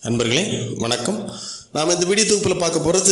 நண்பர்களே வணக்கம் நாம் இந்த வீடியோ தொகுப்பில் பார்க்க போகிறது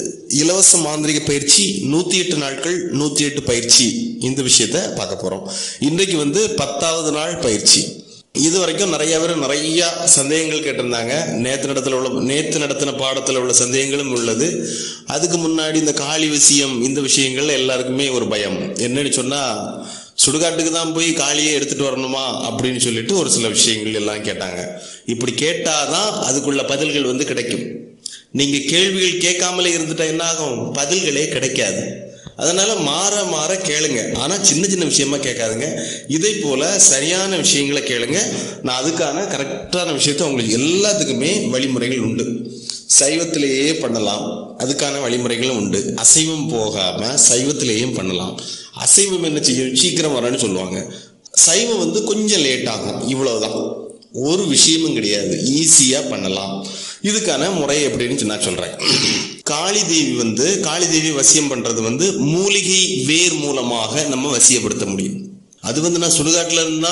இலவச மாந்திரிக பயிற்சி நூற்றி எட்டு நாட்கள் நூற்றி எட்டு பயிற்சி இந்த விஷயத்த பார்க்க போகிறோம் இன்றைக்கு வந்து பத்தாவது நாள் பயிற்சி இது வரைக்கும் நிறைய பேர் நிறைய சந்தேகங்கள் கேட்டிருந்தாங்க நேற்று நடத்துல உள்ள நேற்று நடத்தின பாடத்தில் உள்ள சந்தேகங்களும் உள்ளது அதுக்கு முன்னாடி இந்த காளி விஷயம் இந்த விஷயங்கள் எல்லாருக்குமே ஒரு பயம் என்னன்னு சொன்னால் சுடுகாட்டுக்கு தான் போய் காளியை எடுத்துட்டு வரணுமா அப்படின்னு சொல்லிட்டு ஒரு சில விஷயங்கள் எல்லாம் கேட்டாங்க இப்படி கேட்டாதான் அதுக்குள்ள பதில்கள் வந்து கிடைக்கும் நீங்க கேள்விகள் கேட்காமலே இருந்துட்டா என்ன ஆகும் பதில்களே கிடைக்காது அதனால மாற மாற கேளுங்க ஆனா சின்ன சின்ன விஷயமா கேட்காதுங்க இதை போல சரியான விஷயங்களை கேளுங்க நான் அதுக்கான கரெக்டான விஷயத்த உங்களுக்கு எல்லாத்துக்குமே வழிமுறைகள் உண்டு சைவத்திலேயே பண்ணலாம் அதுக்கான வழிமுறைகளும் உண்டு அசைவம் போகாம சைவத்திலேயும் பண்ணலாம் அசைவம் என்ன செய்யும் சீக்கிரம் வரணும்னு சொல்லுவாங்க சைவம் வந்து கொஞ்சம் லேட் ஆகும் இவ்வளவுதான் ஒரு விஷயமும் கிடையாது ஈஸியா பண்ணலாம் இதுக்கான முறை எப்படின்னு நான் சொல்றேன் காளி தேவி வந்து காளி தேவி வசியம் பண்றது வந்து மூலிகை வேர் மூலமாக நம்ம வசியப்படுத்த முடியும் அது வந்து நான் சுடுகாட்டுல இருந்தா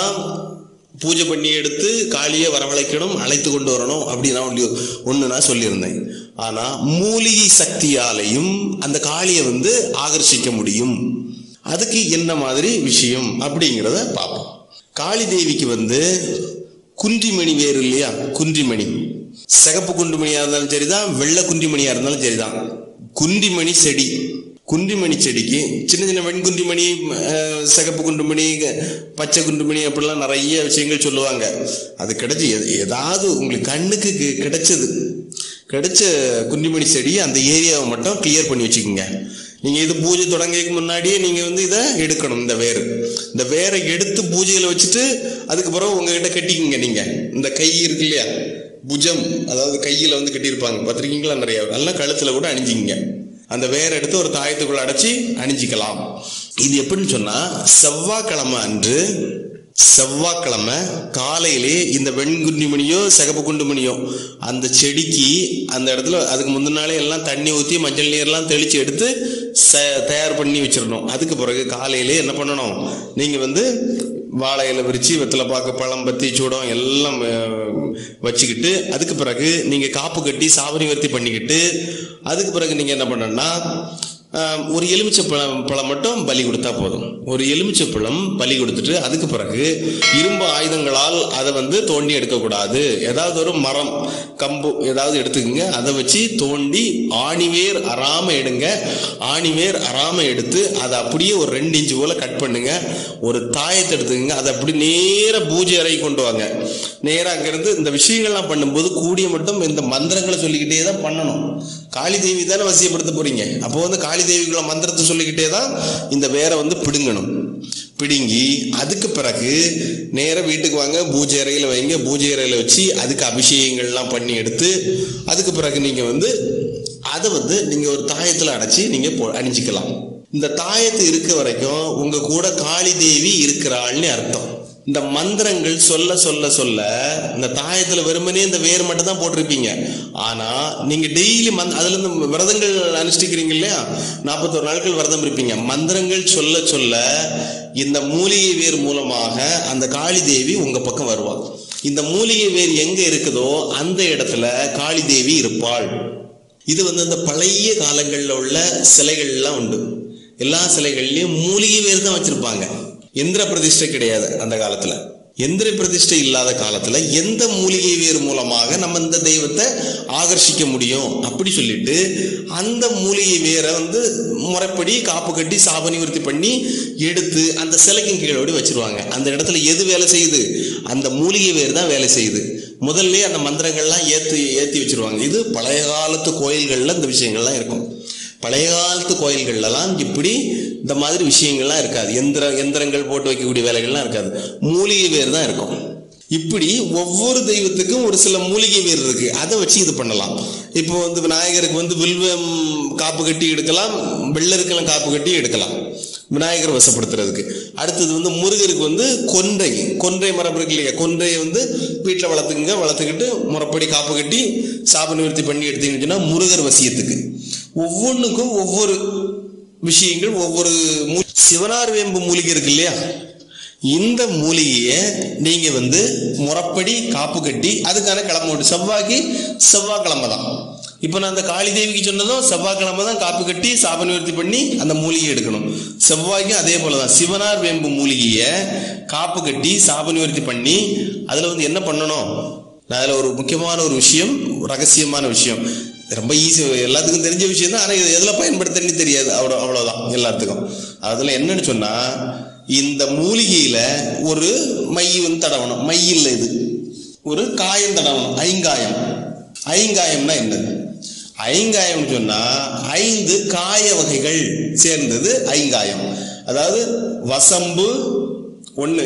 பூஜை பண்ணி எடுத்து காளியை வரவழைக்கணும் அழைத்து கொண்டு வரணும் அப்படின்னு நான் ஒண்ணு- ஒண்ணு நான் சொல்லியிருந்தேன் ஆனா மூலிகை சக்தியாலையும் அந்த காளியை வந்து ஆகர்ஷிக்க முடியும் அதுக்கு என்ன மாதிரி விஷயம் அப்படிங்கிறத பார்ப்போம் காளி தேவிக்கு வந்து குன்றிமணி வேறு இல்லையா குன்றிமணி சிகப்பு குன்றிமணியா இருந்தாலும் சரிதான் வெள்ளை குன்றிமணியா இருந்தாலும் சரிதான் குன்றிமணி செடி குன்றிமணி செடிக்கு சின்ன சின்ன வெண்குன்றிமணி அஹ், சிகப்பு குன்றுமணி பச்சை குன்றுமணி அப்படிலாம் நிறைய விஷயங்கள் சொல்லுவாங்க அது கிடைச்சி எ- ஏதாவது உங்களுக்கு கண்ணுக்கு கி- கிடைச்சது கிடைச்ச குன்றிமணி செடி அந்த ஏரியாவை மட்டும் கிளியர் பண்ணி வச்சுக்கோங்க நீங்க இது பூஜை தொடங்கறதுக்கு முன்னாடியே நீங்க வந்து இதை எடுக்கணும் இந்த வேர் இந்த வேரை எடுத்து பூஜையில வச்சுட்டு அதுக்கு பிறகு உங்ககிட்ட கட்டிக்கங்க நீங்க இந்த கை இருக்கு இல்லையா புஜம் அதாவது கையில வந்து கட்டியிருப்பாங்க பார்த்திருக்கீங்களா நிறைய நல்லா கழுத்துல கூட அணிஞ்சிங்க அந்த வேர் எடுத்து ஒரு தாயத்துக்குள்ள அடைச்சி அணிஞ்சிக்கலாம் இது எப்படின்னு சொன்னா செவ்வாய்க்கிழமை அன்று செவ்வாய்க்கிழமை காலையிலே இந்த வெண்குண்டிமணியோ சிகப்பு குண்டுமணியோ அந்த செடிக்கு அந்த இடத்துல அதுக்கு முந்தின நாளே எல்லாம் தண்ணி ஊற்றி மஞ்சள் நீர்லாம் தெளித்து எடுத்து ச தயார் பண்ணி வச்சிடணும் அதுக்கு பிறகு காலையிலே என்ன பண்ணணும் நீங்கள் வந்து வாழை இலை விரிச்சு வெத்தலை பாக்கு பழம் பத்தி சூடம் எல்லாம் அஹ், வச்சுக்கிட்டு அதுக்கு பிறகு நீங்கள் காப்பு கட்டி சாவரி வர்த்தி பண்ணிக்கிட்டு அதுக்கு பிறகு நீங்கள் என்ன பண்ணணும்னா ஆஹ் ஒரு எலுமிச்சை பழம் பழம் மட்டும் பலி கொடுத்தா போதும் ஒரு எலுமிச்சை பழம் பலி கொடுத்துட்டு அதுக்கு பிறகு இரும்பு ஆயுதங்களால் அதை வந்து தோண்டி எடுக்கக்கூடாது ஏதாவது ஒரு மரம் கம்பு ஏதாவது எடுத்துக்கங்க அதை வச்சு தோண்டி ஆணிவேர் அறாம எடுங்க ஆணிவேர் அறாம எடுத்து அதை அப்படியே ஒரு ரெண்டு இன்ச்சு போல கட் பண்ணுங்க ஒரு தாயத்தை எடுத்துக்கங்க அதை அப்படி நேரா பூஜை அறை கொண்டு வாங்க நேரா அங்கிருந்து இந்த விஷயங்கள்லாம் பண்ணும்போது கூடிய மட்டும் இந்த மந்திரங்களை சொல்லிக்கிட்டே தான் பண்ணணும் காளி தேவி தானே வசியப்படுத்த போறீங்க அப்போ வந்து காளி தேவிக்குள்ள மந்திரத்தை சொல்லிக்கிட்டே தான் இந்த வேரை வந்து பிடுங்கணும் பிடுங்கி அதுக்கு பிறகு நேரா வீட்டுக்கு வாங்க பூஜை அறையில் வைங்க பூஜை அறையில் வச்சு அதுக்கு அபிஷேகங்கள்லாம் பண்ணி எடுத்து அதுக்கு பிறகு நீங்க வந்து அதை வந்து நீங்க ஒரு தாயத்துல அடைச்சி நீங்க போ- அணிஞ்சிக்கலாம் இந்த தாயத்து இருக்க வரைக்கும் உங்க கூட காளி தேவி இருக்கிறாள்னு அர்த்தம் இந்த மந்திரங்கள் சொல்ல சொல்ல சொல்ல இந்த தாயத்துல வெறுமனே இந்த வேர் மட்டும் தான் போட்டிருப்பீங்க ஆனா நீங்க டெய்லி மந்த் அதுல இருந்து விரதங்கள் அனுஷ்டிக்கிறீங்க இல்லையா நாற்பத்தோரு நாட்கள் விரதம் இருப்பீங்க மந்திரங்கள் சொல்ல சொல்ல இந்த மூலிகை வேர் மூலமாக அந்த காளி தேவி உங்க பக்கம் வருவாள் இந்த மூலிகை வேர் எங்க இருக்குதோ அந்த இடத்துல காளி தேவி இருப்பாள் இது வந்து அந்த பழைய காலங்களில் உள்ள சிலைகள்லாம் உண்டு எல்லா சிலைகள்லயும் மூலிகை வேர் தான் வச்சிருப்பாங்க எந்திர பிரதிஷ்டை கிடையாது அந்த காலத்துல எந்திர பிரதிஷ்டை இல்லாத காலத்துல எந்த மூலிகை வேர் மூலமாக நம்ம இந்த தெய்வத்தை ஆகர்ஷிக்க முடியும் அப்படி சொல்லிட்டு அந்த மூலிகை வேரை வந்து முறைப்படி காப்பு கட்டி சாப நிவர்த்தி பண்ணி எடுத்து அந்த சிலைக்கும் கீழோடி வச்சிருவாங்க அந்த இடத்துல எது வேலை செய்யுது அந்த மூலிகை வேர் தான் வேலை செய்யுது முதல்ல அந்த மந்திரங்கள்லாம் ஏற்றி ஏற்றி வச்சிருவாங்க இது பழைய காலத்து கோயில்களில் இந்த விஷயங்கள்லாம் இருக்கும் பழைய காலத்து கோயில்கள்லாம் இப்படி இந்த மாதிரி விஷயங்கள்லாம் இருக்காது எந்திர எந்திரங்கள் போட்டு வைக்கக்கூடிய வேலைகள்லாம் இருக்காது மூலிகை வேர் தான் இருக்கும் இப்படி ஒவ்வொரு தெய்வத்துக்கும் ஒரு சில மூலிகை வேர் இருக்கு அதை வச்சு இது பண்ணலாம் இப்போ வந்து விநாயகருக்கு வந்து வில்வம் காப்பு கட்டி எடுக்கலாம் வெள்ளருக்கெல்லாம் காப்பு கட்டி எடுக்கலாம் விநாயகர் வசப்படுத்துறதுக்கு அடுத்தது வந்து முருகருக்கு வந்து கொன்றை கொன்றை மரம் இருக்கு இல்லையா கொன்றையை வந்து வீட்டில் வளர்த்துக்குங்க வளர்த்துக்கிட்டு முறைப்படி காப்பு கட்டி சாப நிவர்த்தி பண்ணி எடுத்தீங்கன்னு சொன்னா முருகர் வசியத்துக்கு ஒவ்வொன்றுக்கும் ஒவ்வொரு விஷயங்கள் ஒவ்வொரு மூ- சிவனார் வேம்பு மூலிகை இருக்கு இல்லையா இந்த மூலிகையை நீங்க வந்து முறப்படி காப்பு கட்டி அதுக்கான கிழமை உண்டு செவ்வாய்க்கு செவ்வாய்க்கிழமை தான் இப்போ நான் அந்த காளி தேவிக்கு சொன்னதும் செவ்வாய்க்கிழமை தான் காப்பு கட்டி சாப நிவர்த்தி பண்ணி அந்த மூலிகையை எடுக்கணும் செவ்வாய்க்கும் அதே போல தான் சிவனார் வேம்பு மூலிகையை காப்பு கட்டி சாப நிவர்த்தி பண்ணி அதில் வந்து என்ன பண்ணணும் நான் அதில் ஒரு முக்கியமான ஒரு விஷயம் ரகசியமான விஷயம் ரொம்ப ஈஸி எல்லாத்துக்கும் தெரிஞ்ச விஷயம் தான் ஆனால் இது எதில் பயன்படுத்துறதுன்னு தெரியாது அவ்வளோ அவ்வளோதான் எல்லாத்துக்கும் அதில் என்னன்னு சொன்னால் இந்த மூலிகையில் ஒரு மை வந்து தடவணும் மை இல்லை இது ஒரு காயம் தடவணும் ஐங்காயம் ஐங்காயம்னா என்னது ஐங்காயம்னு சொன்னா ஐந்து காய வகைகள் சேர்ந்தது ஐங்காயம் அதாவது வசம்பு ஒன்று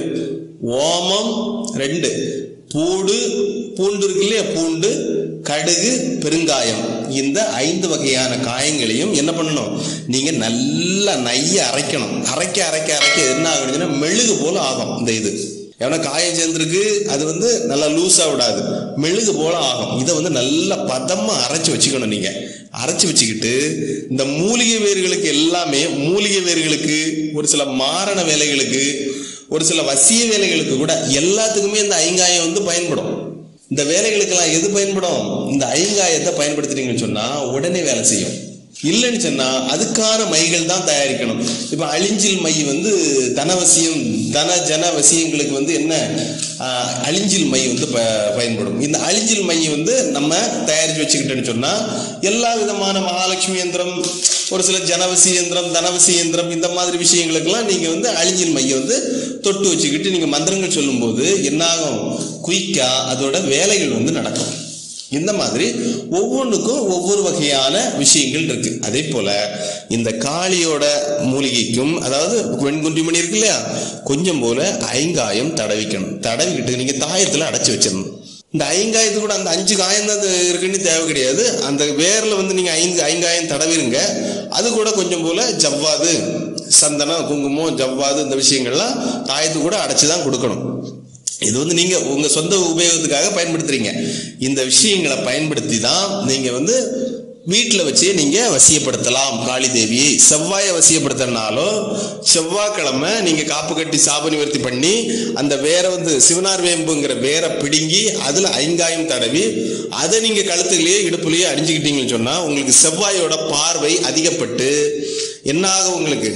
ஓமம் ரெண்டு பூடு பூண்டு இருக்கு இல்லையா பூண்டு கடுகு பெருங்காயம் இந்த ஐந்து வகையான காயங்களையும் என்ன பண்ணணும் நீங்க நல்லா நைய அரைக்கணும் அரைக்க அரைக்க அரைக்க என்ன ஆகுதுன்னா மெழுகு போல ஆகும் இந்த இது ஏன்னா காயம் சேர்ந்துருக்கு அது வந்து நல்லா லூஸா விடாது மெழுகு போல ஆகும் இதை வந்து நல்லா பதமா அரைச்சு வச்சுக்கணும் நீங்க அரைச்சு வச்சுக்கிட்டு இந்த மூலிகை வேர்களுக்கு எல்லாமே மூலிகை வேர்களுக்கு ஒரு சில மாரண வேலைகளுக்கு ஒரு சில வசிய வேலைகளுக்கு கூட எல்லாத்துக்குமே இந்த ஐங்காயம் வந்து பயன்படும் இந்த வேலைகளுக்கெல்லாம் எது பயன்படும் இந்த ஐங்காயத்தை பயன்படுத்துறீங்கன்னு சொன்னா உடனே வேலை செய்யும் இல்லைன்னு சொன்னா அதுக்கான மைகள் தான் தயாரிக்கணும் இப்ப அழிஞ்சில் மை வந்து தனவசியம் தன ஜன வசியங்களுக்கு வந்து என்ன ஆஹ், அழிஞ்சில் மை வந்து ப- பயன்படும் இந்த அழிஞ்சில் மை வந்து நம்ம தயாரிச்சு வச்சுக்கிட்டோன்னு சொன்னா எல்லா விதமான மகாலட்சுமி யந்திரம் ஒரு சில ஜனவசி யந்திரம் தனவசி யந்திரம் இந்த மாதிரி விஷயங்களுக்கெல்லாம் நீங்க வந்து அழிஞ்சில் மையை வந்து தொட்டு வச்சுக்கிட்டு நீங்க மந்திரங்கள் சொல்லும்போது என்னாகும் குயிக்கா அதோட வேலைகள் வந்து நடக்கும் இந்த மாதிரி ஒவ்வொன்றுக்கும் ஒவ்வொரு வகையான விஷயங்கள் இருக்கு அதே போல இந்த காளியோட மூலிகைக்கும் அதாவது வெண்குன்றி மணி இருக்கு இல்லையா கொஞ்சம் போல ஐங்காயம் தடவிக்கணும் தடவிக்கிட்டு நீங்க தாயத்துல அடைச்சு வச்சிடணும் இந்த ஐங்காயத்து கூட அந்த அஞ்சு காயம் தான் அது இருக்குன்னு தேவை கிடையாது அந்த வேர்ல வந்து நீங்க ஐந்து ஐங்காயம் தடவிருங்க அது கூட கொஞ்சம் போல ஜவ்வாது சந்தனம் குங்குமம் ஜவ்வாது இந்த விஷயங்கள்லாம் தாயத்து கூட அடைச்சு தான் கொடுக்கணும் இது வந்து நீங்க உங்க சொந்த உபயோகத்துக்காக பயன்படுத்துறீங்க இந்த விஷயங்களை பயன்படுத்தி தான் நீங்க வந்து வீட்டில் வச்சு நீங்க வசியப்படுத்தலாம் காளி தேவியை செவ்வாயை வசியப்படுத்தினாலோ செவ்வாய்க்கிழமை நீங்க காப்பு கட்டி சாப நிவர்த்தி பண்ணி அந்த வேரை வந்து சிவனார் வேம்புங்கிற வேரை பிடுங்கி அதுல ஐங்காயம் தடவி அதை நீங்க கழுத்துலயே இடுப்புலயே அடிஞ்சுக்கிட்டீங்கன்னு சொன்னா உங்களுக்கு செவ்வாயோட பார்வை அதிகப்பட்டு என்ன ஆகும் உங்களுக்கு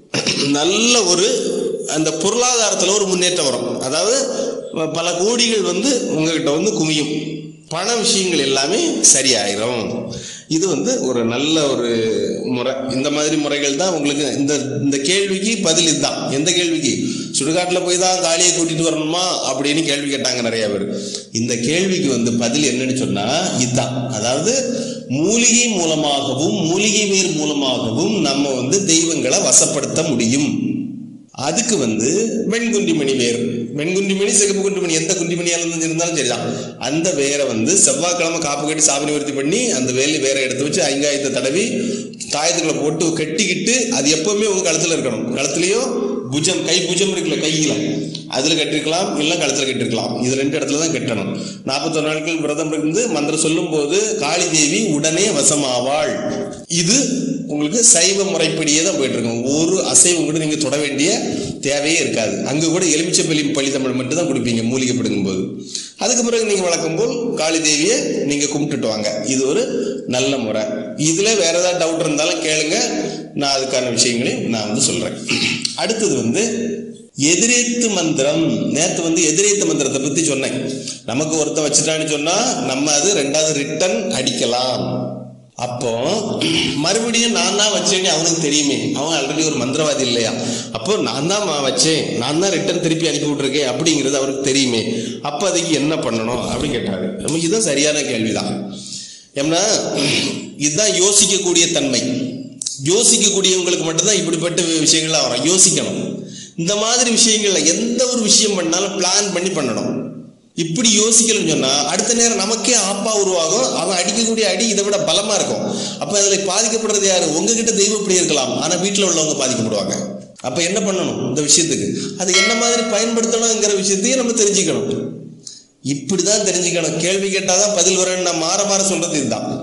நல்ல ஒரு அந்த பொருளாதாரத்தில் ஒரு முன்னேற்றம் வரும் அதாவது பல கோடிகள் வந்து உங்ககிட்ட வந்து குமியும் பண விஷயங்கள் எல்லாமே சரியாயிரும் இது வந்து ஒரு நல்ல ஒரு முறை இந்த மாதிரி முறைகள் தான் உங்களுக்கு இந்த இந்த கேள்விக்கு பதில் இதுதான் எந்த கேள்விக்கு சுடுகாட்டில் போய் தான் காளியை கூட்டிட்டு வரணுமா அப்படின்னு கேள்வி கேட்டாங்க நிறைய பேர் இந்த கேள்விக்கு வந்து பதில் என்னன்னு சொன்னா இதுதான் அதாவது மூலிகை மூலமாகவும் மூலிகை வேர் மூலமாகவும் நம்ம வந்து தெய்வங்களை வசப்படுத்த முடியும் அதுக்கு வந்து வெண்குண்டி மணி வேர் வெண்குண்டி மணி சிகப்பு குண்டி மணி எந்த குண்டி மணியால இருந்து இருந்தாலும் சரிதான் அந்த வேரை வந்து செவ்வாய்க்கிழமை காப்பு கட்டி சாப நிவர்த்தி பண்ணி அந்த வேலி வேரை எடுத்து வச்சு ஐங்காயத்தை தடவி தாயத்துக்குள்ள போட்டு கட்டிக்கிட்டு அது எப்பவுமே உங்க கழுத்துல இருக்கணும் கழுத்துலயும் புஜம் கை புஜம் இருக்குல்ல கையில அதுல கட்டிருக்கலாம் இல்ல கழுத்துல கட்டிருக்கலாம் இது ரெண்டு இடத்துல தான் கட்டணும் நாற்பத்தொரு நாட்கள் விரதம் இருந்து மந்திரம் சொல்லும் போது காளி தேவி உடனே வசமாவாள் இது உங்களுக்கு சைவ முறைப்படியே தான் போயிட்டு இருக்கும் ஒரு அசைவம் கூட நீங்க தொட வேண்டிய தேவையே இருக்காது அங்க கூட எலுமிச்சை பள்ளி பள்ளி தமிழ் மட்டும் தான் கொடுப்பீங்க மூலிகை பிடுங்கும் போது அதுக்கு பிறகு நீங்க வழக்கம் போல் காளி தேவியை நீங்க கும்பிட்டுட்டு வாங்க இது ஒரு நல்ல முறை இதுல வேற ஏதாவது டவுட் இருந்தாலும் கேளுங்க நான் அதுக்கான விஷயங்களையும் நான் வந்து சொல்றேன் அடுத்தது வந்து எதிரேத்து மந்திரம் நேத்து வந்து எதிரேத்து மந்திரத்தை பத்தி சொன்னேன் நமக்கு ஒருத்தன் வச்சுட்டான்னு சொன்னா நம்ம அது ரெண்டாவது ரிட்டன் அடிக்கலாம் அப்போ மறுபடியும் நான் தான் வச்சேன்னு அவனுக்கு தெரியுமே அவன் ஆல்ரெடி ஒரு மந்திரவாதி இல்லையா அப்போ நான் தான் மா- வச்சேன் நான் தான் ரிட்டன் திருப்பி அனுப்பி விட்டுருக்கேன் அப்படிங்கிறது அவருக்கு தெரியுமே அப்போ அதுக்கு என்ன பண்ணணும் அப்படின்னு கேட்டாரு நம்ம இதுதான் சரியான கேள்விதான் ஏன்னா இதுதான் யோசிக்கக்கூடிய தன்மை யோசிக்கக்கூடியவங்களுக்கு மட்டும்தான் இப்படிப்பட்ட விஷயங்கள்லாம் வரும் யோசிக்கணும் இந்த மாதிரி விஷயங்கள்ல எந்த ஒரு விஷயம் பண்ணாலும் பிளான் பண்ணி பண்ணணும் இப்படி யோசிக்கலன்னு சொன்னா அடுத்த நேரம் நமக்கே ஆப்பா உருவாகும் அவன் அடிக்கக்கூடிய அடி இதை விட பலமா இருக்கும் அப்ப அதுல பாதிக்கப்படுறது யாரு உங்ககிட்ட தெய்வம் இப்படி இருக்கலாம் ஆனா வீட்டுல உள்ளவங்க பாதிக்கப்படுவாங்க அப்ப என்ன பண்ணணும் இந்த விஷயத்துக்கு அது என்ன மாதிரி பயன்படுத்தணுங்கிற விஷயத்தையும் நம்ம தெரிஞ்சுக்கணும் இப்படிதான் தெரிஞ்சுக்கணும் கேள்வி கேட்டாதான் பதில் வரும்னு நான் மாற மாற சொல்றது இதுதான்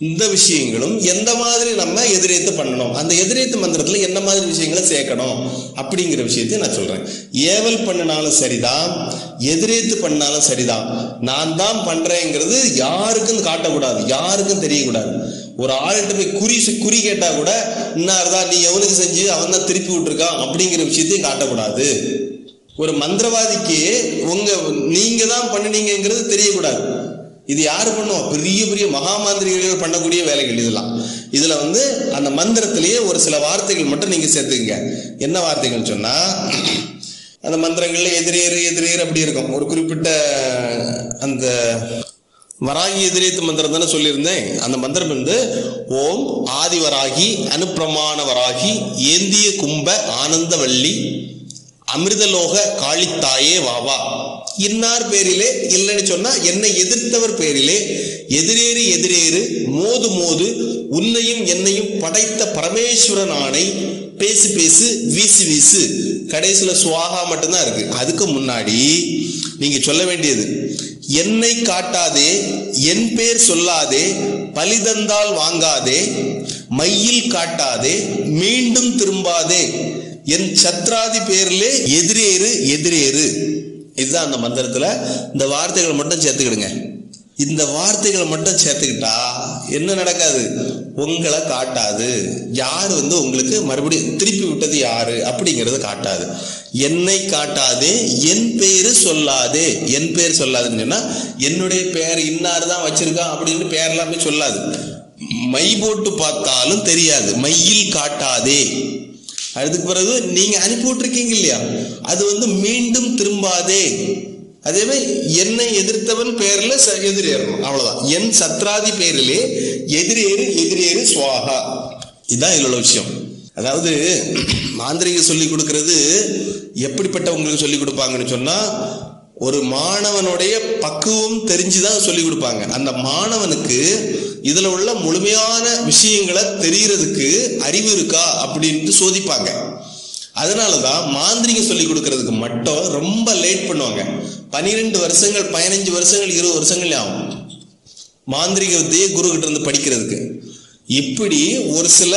இந்த விஷயங்களும் எந்த மாதிரி நம்ம எதிரேத்து பண்ணணும் அந்த எதிரேத்து மந்திரத்துல என்ன மாதிரி விஷயங்களை சேர்க்கணும் அப்படிங்கிற விஷயத்தை நான் சொல்றேன் ஏவல் பண்ணினாலும் சரிதான் எதிரேத்து பண்ணாலும் சரிதான் நான் தான் பண்றேங்கிறது யாருக்கும் காட்டக்கூடாது யாருக்கும் தெரியக்கூடாது ஒரு ஆள்கிட்ட போய் குறி குறி கேட்டா கூட இன்னார்தான் நீ எவனுக்கு செஞ்சு அவன் தான் திருப்பி விட்டுருக்கான் அப்படிங்கிற விஷயத்தையும் காட்டக்கூடாது ஒரு மந்திரவாதிக்கு உங்க நீங்க தான் பண்ணினீங்கிறது தெரியக்கூடாது இது யாரு பண்ணுவோம் பெரிய பெரிய மகாமாந்திரிகள் பண்ணக்கூடிய வேலைகள் இதெல்லாம் இதுல வந்து அந்த மந்திரத்திலேயே ஒரு சில வார்த்தைகள் மட்டும் நீங்க சேர்த்துக்கங்க என்ன வார்த்தைகள் சொன்னா அந்த மந்திரங்கள்ல எதிரேறு எதிரேறு அப்படி இருக்கும் ஒரு குறிப்பிட்ட அந்த வராகி எதிரேத்து மந்திரம் தானே சொல்லியிருந்தேன் அந்த மந்திரம் வந்து ஓம் ஆதிவராகி அனுப்பிரமாண வராகி ஏந்திய கும்ப ஆனந்தவள்ளி அமிர்தலோக காளித்தாயே வாவா இன்னார் பேரிலே இல்லைன்னு சொன்னா என்னை எதிர்த்தவர் பேரிலே எதிரேறு எதிரேறு மோது மோது உன்னையும் என்னையும் படைத்த பரமேஸ்வரன் ஆணை பேசு பேசு வீசு வீசு கடைசியில சுவாகா மட்டும்தான் இருக்கு அதுக்கு முன்னாடி நீங்க சொல்ல வேண்டியது என்னை காட்டாதே என் பேர் சொல்லாதே பலிதந்தால் வாங்காதே மையில் காட்டாதே மீண்டும் திரும்பாதே என் சத்ராதி பேர்லே எதிரேறு எதிரேறு இதுதான் அந்த மந்திரத்துல இந்த வார்த்தைகளை மட்டும் சேர்த்துக்கிடுங்க இந்த வார்த்தைகளை மட்டும் சேர்த்துக்கிட்டா என்ன நடக்காது உங்களை காட்டாது யார் வந்து உங்களுக்கு மறுபடியும் திருப்பி விட்டது யாரு அப்படிங்கறத காட்டாது என்னை காட்டாதே என் பேரு சொல்லாதே என் பேர் சொல்லாதுன்னு சொன்னா என்னுடைய பேர் இன்னார் தான் வச்சிருக்கான் அப்படின்னு பேர் எல்லாமே சொல்லாது மை போட்டு பார்த்தாலும் தெரியாது மையில் காட்டாதே அதுக்கு பிறகு நீங்க அனுப்பி விட்டுருக்கீங்க இல்லையா அது வந்து மீண்டும் திரும்பாதே அதேவே என்னை எதிர்த்தவன் பேர்ல ச- எதிரேறணும் அவ்வளவுதான் என் சத்ராதி பேரிலே எதிரேறு எதிரேறு சுவாகா இதுதான் இதுல உள்ள விஷயம் அதாவது மாந்திரிக சொல்லி கொடுக்கிறது எப்படிப்பட்டவங்களுக்கு சொல்லி கொடுப்பாங்கன்னு சொன்னா ஒரு மாணவனுடைய பக்குவம் தெரிஞ்சுதான் சொல்லி கொடுப்பாங்க அந்த மாணவனுக்கு இதுல உள்ள முழுமையான விஷயங்களை தெரியறதுக்கு அறிவு இருக்கா அப்படின்ட்டு சோதிப்பாங்க அதனாலதான் மாந்திரிகம் சொல்லி கொடுக்கறதுக்கு மட்டும் ரொம்ப லேட் பண்ணுவாங்க பனிரெண்டு வருஷங்கள் பதினஞ்சு வருஷங்கள் இருபது வருஷங்கள் ஆகும் மாந்திரிக வித்தையை குரு கிட்ட இருந்து படிக்கிறதுக்கு இப்படி ஒரு சில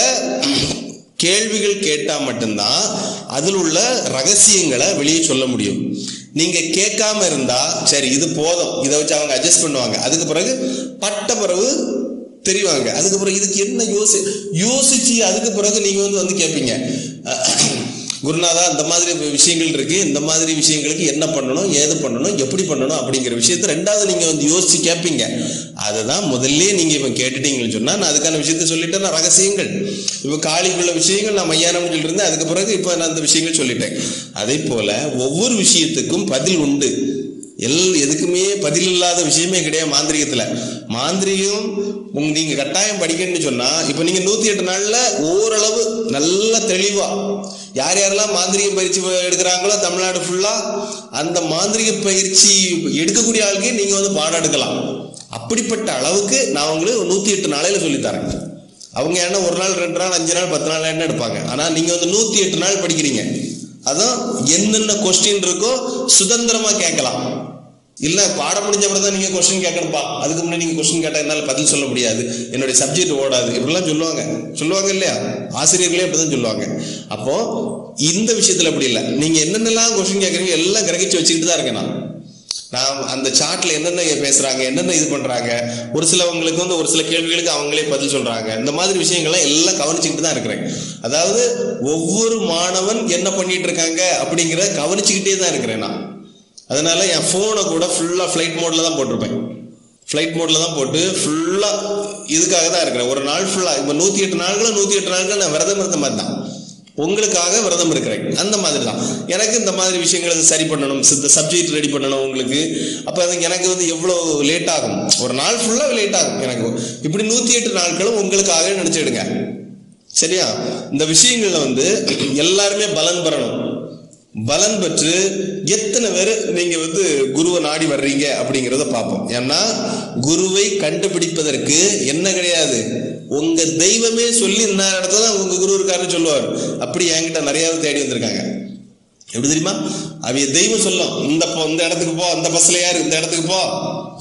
கேள்விகள் கேட்டா மட்டும்தான் அதில் உள்ள ரகசியங்களை வெளியே சொல்ல முடியும் நீங்க கேட்காம இருந்தா சரி இது போதும் இதை வச்சு அவங்க அட்ஜஸ்ட் பண்ணுவாங்க அதுக்கு பிறகு பட்ட பிறகு தெரிவாங்க அதுக்கு பிறகு இதுக்கு என்ன யோசி யோசிச்சு அதுக்கு பிறகு நீங்க வந்து வந்து கேட்பீங்க குருநாதா இந்த மாதிரி விஷயங்கள் இருக்கு இந்த மாதிரி விஷயங்களுக்கு என்ன பண்ணணும் ஏது பண்ணணும் எப்படி பண்ணணும் அப்படிங்கிற விஷயத்த ரெண்டாவது நீங்க வந்து யோசிச்சு கேட்பீங்க அதுதான் முதல்ல நீங்க இப்ப கேட்டுட்டீங்கன்னு சொன்னா நான் அதுக்கான விஷயத்த சொல்லிட்டேன் நான் ரகசியங்கள் இப்ப காளிக்குள்ள விஷயங்கள் நான் மையானம் சொல்லியிருந்தேன் அதுக்கு பிறகு இப்ப நான் அந்த விஷயங்கள் சொல்லிட்டேன் அதே போல ஒவ்வொரு விஷயத்துக்கும் பதில் உண்டு எல் எதுக்குமே பதில் இல்லாத விஷயமே கிடையாது மாந்திரிகத்துல மாந்திரிகம் உங்க நீங்க கட்டாயம் படிக்கணும்னு சொன்னா இப்ப நீங்க நூத்தி எட்டு நாள்ல ஓரளவு நல்ல தெளிவா யார் யாரெல்லாம் மாந்திரிக பயிற்சி எடுக்கிறாங்களோ தமிழ்நாடு ஃபுல்லா அந்த மாந்திரிக பயிற்சி எடுக்கக்கூடிய ஆளுக்கே நீங்க வந்து பாடம் எடுக்கலாம் அப்படிப்பட்ட அளவுக்கு நான் உங்களுக்கு நூத்தி எட்டு நாளையில சொல்லித்தரேன் அவங்க என்ன ஒரு நாள் ரெண்டு நாள் அஞ்சு நாள் பத்து நாள் என்ன எடுப்பாங்க ஆனா நீங்க வந்து நூத்தி எட்டு நாள் படிக்கிறீங்க அதான் என்னென்ன கொஸ்டின் இருக்கோ சுதந்திரமா கேட்கலாம் இல்ல பாடம் முடிஞ்ச அப்புறம் தான் நீங்க கொஸ்டின் கேட்கணும்ப்பா அதுக்கு முன்னாடி நீங்க கொஸ்டின் கேட்டா என்னால பதில் சொல்ல முடியாது என்னுடைய சப்ஜெக்ட் ஓடாது இப்படிலாம் சொல்லுவாங்க சொல்லுவாங்க இல்லையா ஆசிரியர்களே அப்படிதான் சொல்லுவாங்க அப்போ இந்த விஷயத்துல அப்படி இல்லை நீங்க என்னென்னலாம் கொஸ்டின் கேட்கறீங்க எல்லாம் கிரகிச்சு வச்சுக்கிட்டு தான் இருக்கேன் நான் நான் அந்த சாட்ல என்னென்ன பேசுறாங்க என்னென்ன இது பண்றாங்க ஒரு சிலவங்களுக்கு வந்து ஒரு சில கேள்விகளுக்கு அவங்களே பதில் சொல்றாங்க இந்த மாதிரி விஷயங்கள்லாம் எல்லாம் கவனிச்சுக்கிட்டு தான் இருக்கிறேன் அதாவது ஒவ்வொரு மாணவன் என்ன பண்ணிட்டு இருக்காங்க அப்படிங்கிறத கவனிச்சுக்கிட்டே தான் இருக்கிறேன் நான் அதனால என் ஃபோனை கூட ஃபுல்லா ஃப்ளைட் மோட்ல தான் போட்டிருப்பேன் ஃப்ளைட் மோட்ல தான் போட்டு ஃபுல்லா இதுக்காக தான் இருக்கிறேன் ஒரு நாள் ஃபுல்லா இப்போ நூத்தி எட்டு நாட்களும் நூத்தி எட்டு நாட்கள் நான் விரதம் இருந்த மாதிரி தான் உங்களுக்காக விரதம் இருக்கிறேன் அந்த மாதிரி தான் எனக்கு இந்த மாதிரி விஷயங்களை சரி பண்ணணும் இந்த சப்ஜெக்ட் ரெடி பண்ணணும் உங்களுக்கு அப்போ அது எனக்கு வந்து எவ்வளோ லேட் ஆகும் ஒரு நாள் ஃபுல்லாக லேட் ஆகும் எனக்கு இப்படி நூற்றி எட்டு நாட்களும் உங்களுக்காக நினச்சிடுங்க சரியா இந்த விஷயங்கள்ல வந்து எல்லாருமே பலன் பெறணும் பலன் பெற்று எத்தனை பேர் நீங்க வந்து குருவை நாடி வர்றீங்க அப்படிங்கிறத பார்ப்போம் ஏன்னா குருவை கண்டுபிடிப்பதற்கு என்ன கிடையாது உங்க தெய்வமே சொல்லி இந்த இடத்துல தான் உங்க குரு இருக்காருன்னு சொல்லுவார் அப்படி என்கிட்ட நிறைய பேர் தேடி வந்திருக்காங்க எப்படி தெரியுமா அவைய தெய்வம் சொல்லும் இந்த போ- இந்த இடத்துக்கு போ அந்த பஸ்ல யாரு இந்த இடத்துக்கு போ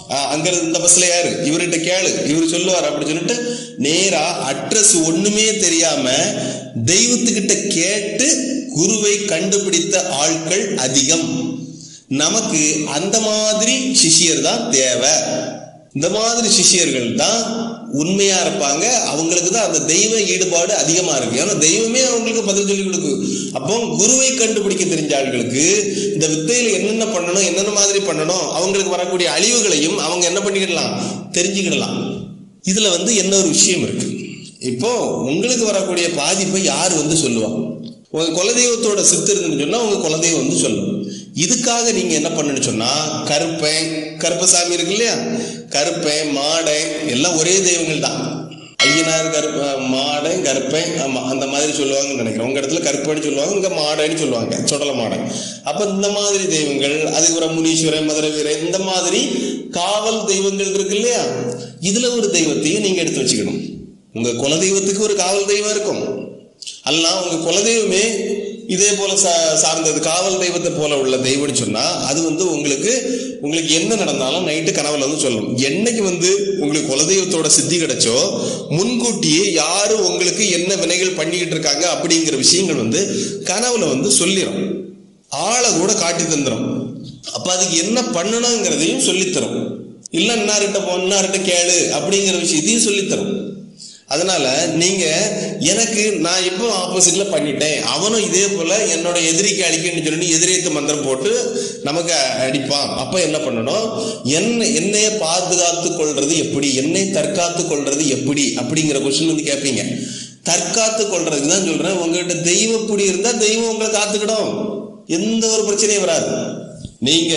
ஆஹ் அங்க இருந்து இந்த பஸ்ல யாரு இவர்கிட்ட கேளு இவர் சொல்லுவார் அப்படி சொல்லிட்டு நேரா அட்ரஸ் ஒண்ணுமே தெரியாம தெய்வத்துக்கிட்ட கேட்டு குருவை கண்டுபிடித்த ஆட்கள் அதிகம் நமக்கு அந்த மாதிரி சிஷியர் தான் தேவை இந்த மாதிரி சிஷியர்கள் தான் உண்மையா இருப்பாங்க அவங்களுக்கு தான் அந்த தெய்வ ஈடுபாடு அதிகமா இருக்கு ஏன்னா தெய்வமே அவங்களுக்கு பதில் சொல்லி கொடுக்கும் அப்போ குருவை கண்டுபிடிக்க தெரிஞ்ச ஆட்களுக்கு இந்த வித்தையில என்னென்ன பண்ணணும் என்னென்ன மாதிரி பண்ணணும் அவங்களுக்கு வரக்கூடிய அழிவுகளையும் அவங்க என்ன பண்ணிக்கிடலாம் தெரிஞ்சுக்கிடலாம் இதுல வந்து என்ன ஒரு விஷயம் இருக்கு இப்போ உங்களுக்கு வரக்கூடிய பாதிப்பை யார் வந்து சொல்லுவா உங்க குலதெய்வத்தோட சித்து இருந்துன்னு சொன்னா உங்க குலதெய்வம் வந்து சொல்லும் இதுக்காக நீங்க என்ன பண்ணணும்னு சொன்னா கருப்பன் கருப்பசாமி இருக்கு இல்லையா கருப்பன் மாடை எல்லாம் ஒரே தெய்வங்கள் தான் ஐயனார் கருப்ப மாடை கருப்பன் ஆமா அந்த மாதிரி சொல்லுவாங்கன்னு நினைக்கிறேன் உங்க இடத்துல கருப்பன்னு சொல்லுவாங்க இங்க மாடைன்னு சொல்லுவாங்க சொடல மாடை அப்ப இந்த மாதிரி தெய்வங்கள் அதுக்கப்புறம் முனீஸ்வரன் மதுரை வீரன் இந்த மாதிரி காவல் தெய்வங்கள் இருக்கு இல்லையா இதுல ஒரு தெய்வத்தையும் நீங்க எடுத்து வச்சுக்கணும் உங்க குலதெய்வத்துக்கு ஒரு காவல் தெய்வம் இருக்கும் அல்ல உங்க குலதெய்வமே இதே போல சா- சார்ந்தது காவல் தெய்வத்தை போல உள்ள தெய்வம்னு சொன்னா அது வந்து உங்களுக்கு உங்களுக்கு என்ன நடந்தாலும் நைட்டு கனவுல வந்து சொல்லணும் என்னைக்கு வந்து உங்களுக்கு குலதெய்வத்தோட சித்தி கிடைச்சோ முன்கூட்டியே யாரு உங்களுக்கு என்ன வினைகள் பண்ணிக்கிட்டு இருக்காங்க அப்படிங்கிற விஷயங்கள் வந்து கனவுல வந்து சொல்லிடும் ஆளை கூட காட்டி தந்துடும் அப்ப அதுக்கு என்ன பண்ணணுங்கிறதையும் சொல்லித்தரும் இல்ல இன்னார்கிட்ட போ இன்னார்கிட்ட கேளு அப்படிங்கிற விஷயத்தையும் சொல்லித்தரும் அதனால நீங்க எனக்கு நான் இப்போ ஆப்போசிட்ல பண்ணிட்டேன் அவனும் இதே போல என்னோட எதிரிக்கு அழிக்கணும்னு சொல்லி எதிரேத்து மந்திரம் போட்டு நமக்கு அடிப்பான் அப்ப என்ன பண்ணணும் என்ன என்னைய பாதுகாத்து கொள்றது எப்படி என்னை தற்காத்து கொள்றது எப்படி அப்படிங்கிற கொஸ்டின் வந்து கேட்பீங்க தற்காத்து கொள்றதுக்கு தான் சொல்றேன் உங்ககிட்ட தெய்வப்படி இருந்தா தெய்வம் உங்களை காத்துக்கிடும் எந்த ஒரு பிரச்சனையும் வராது நீங்க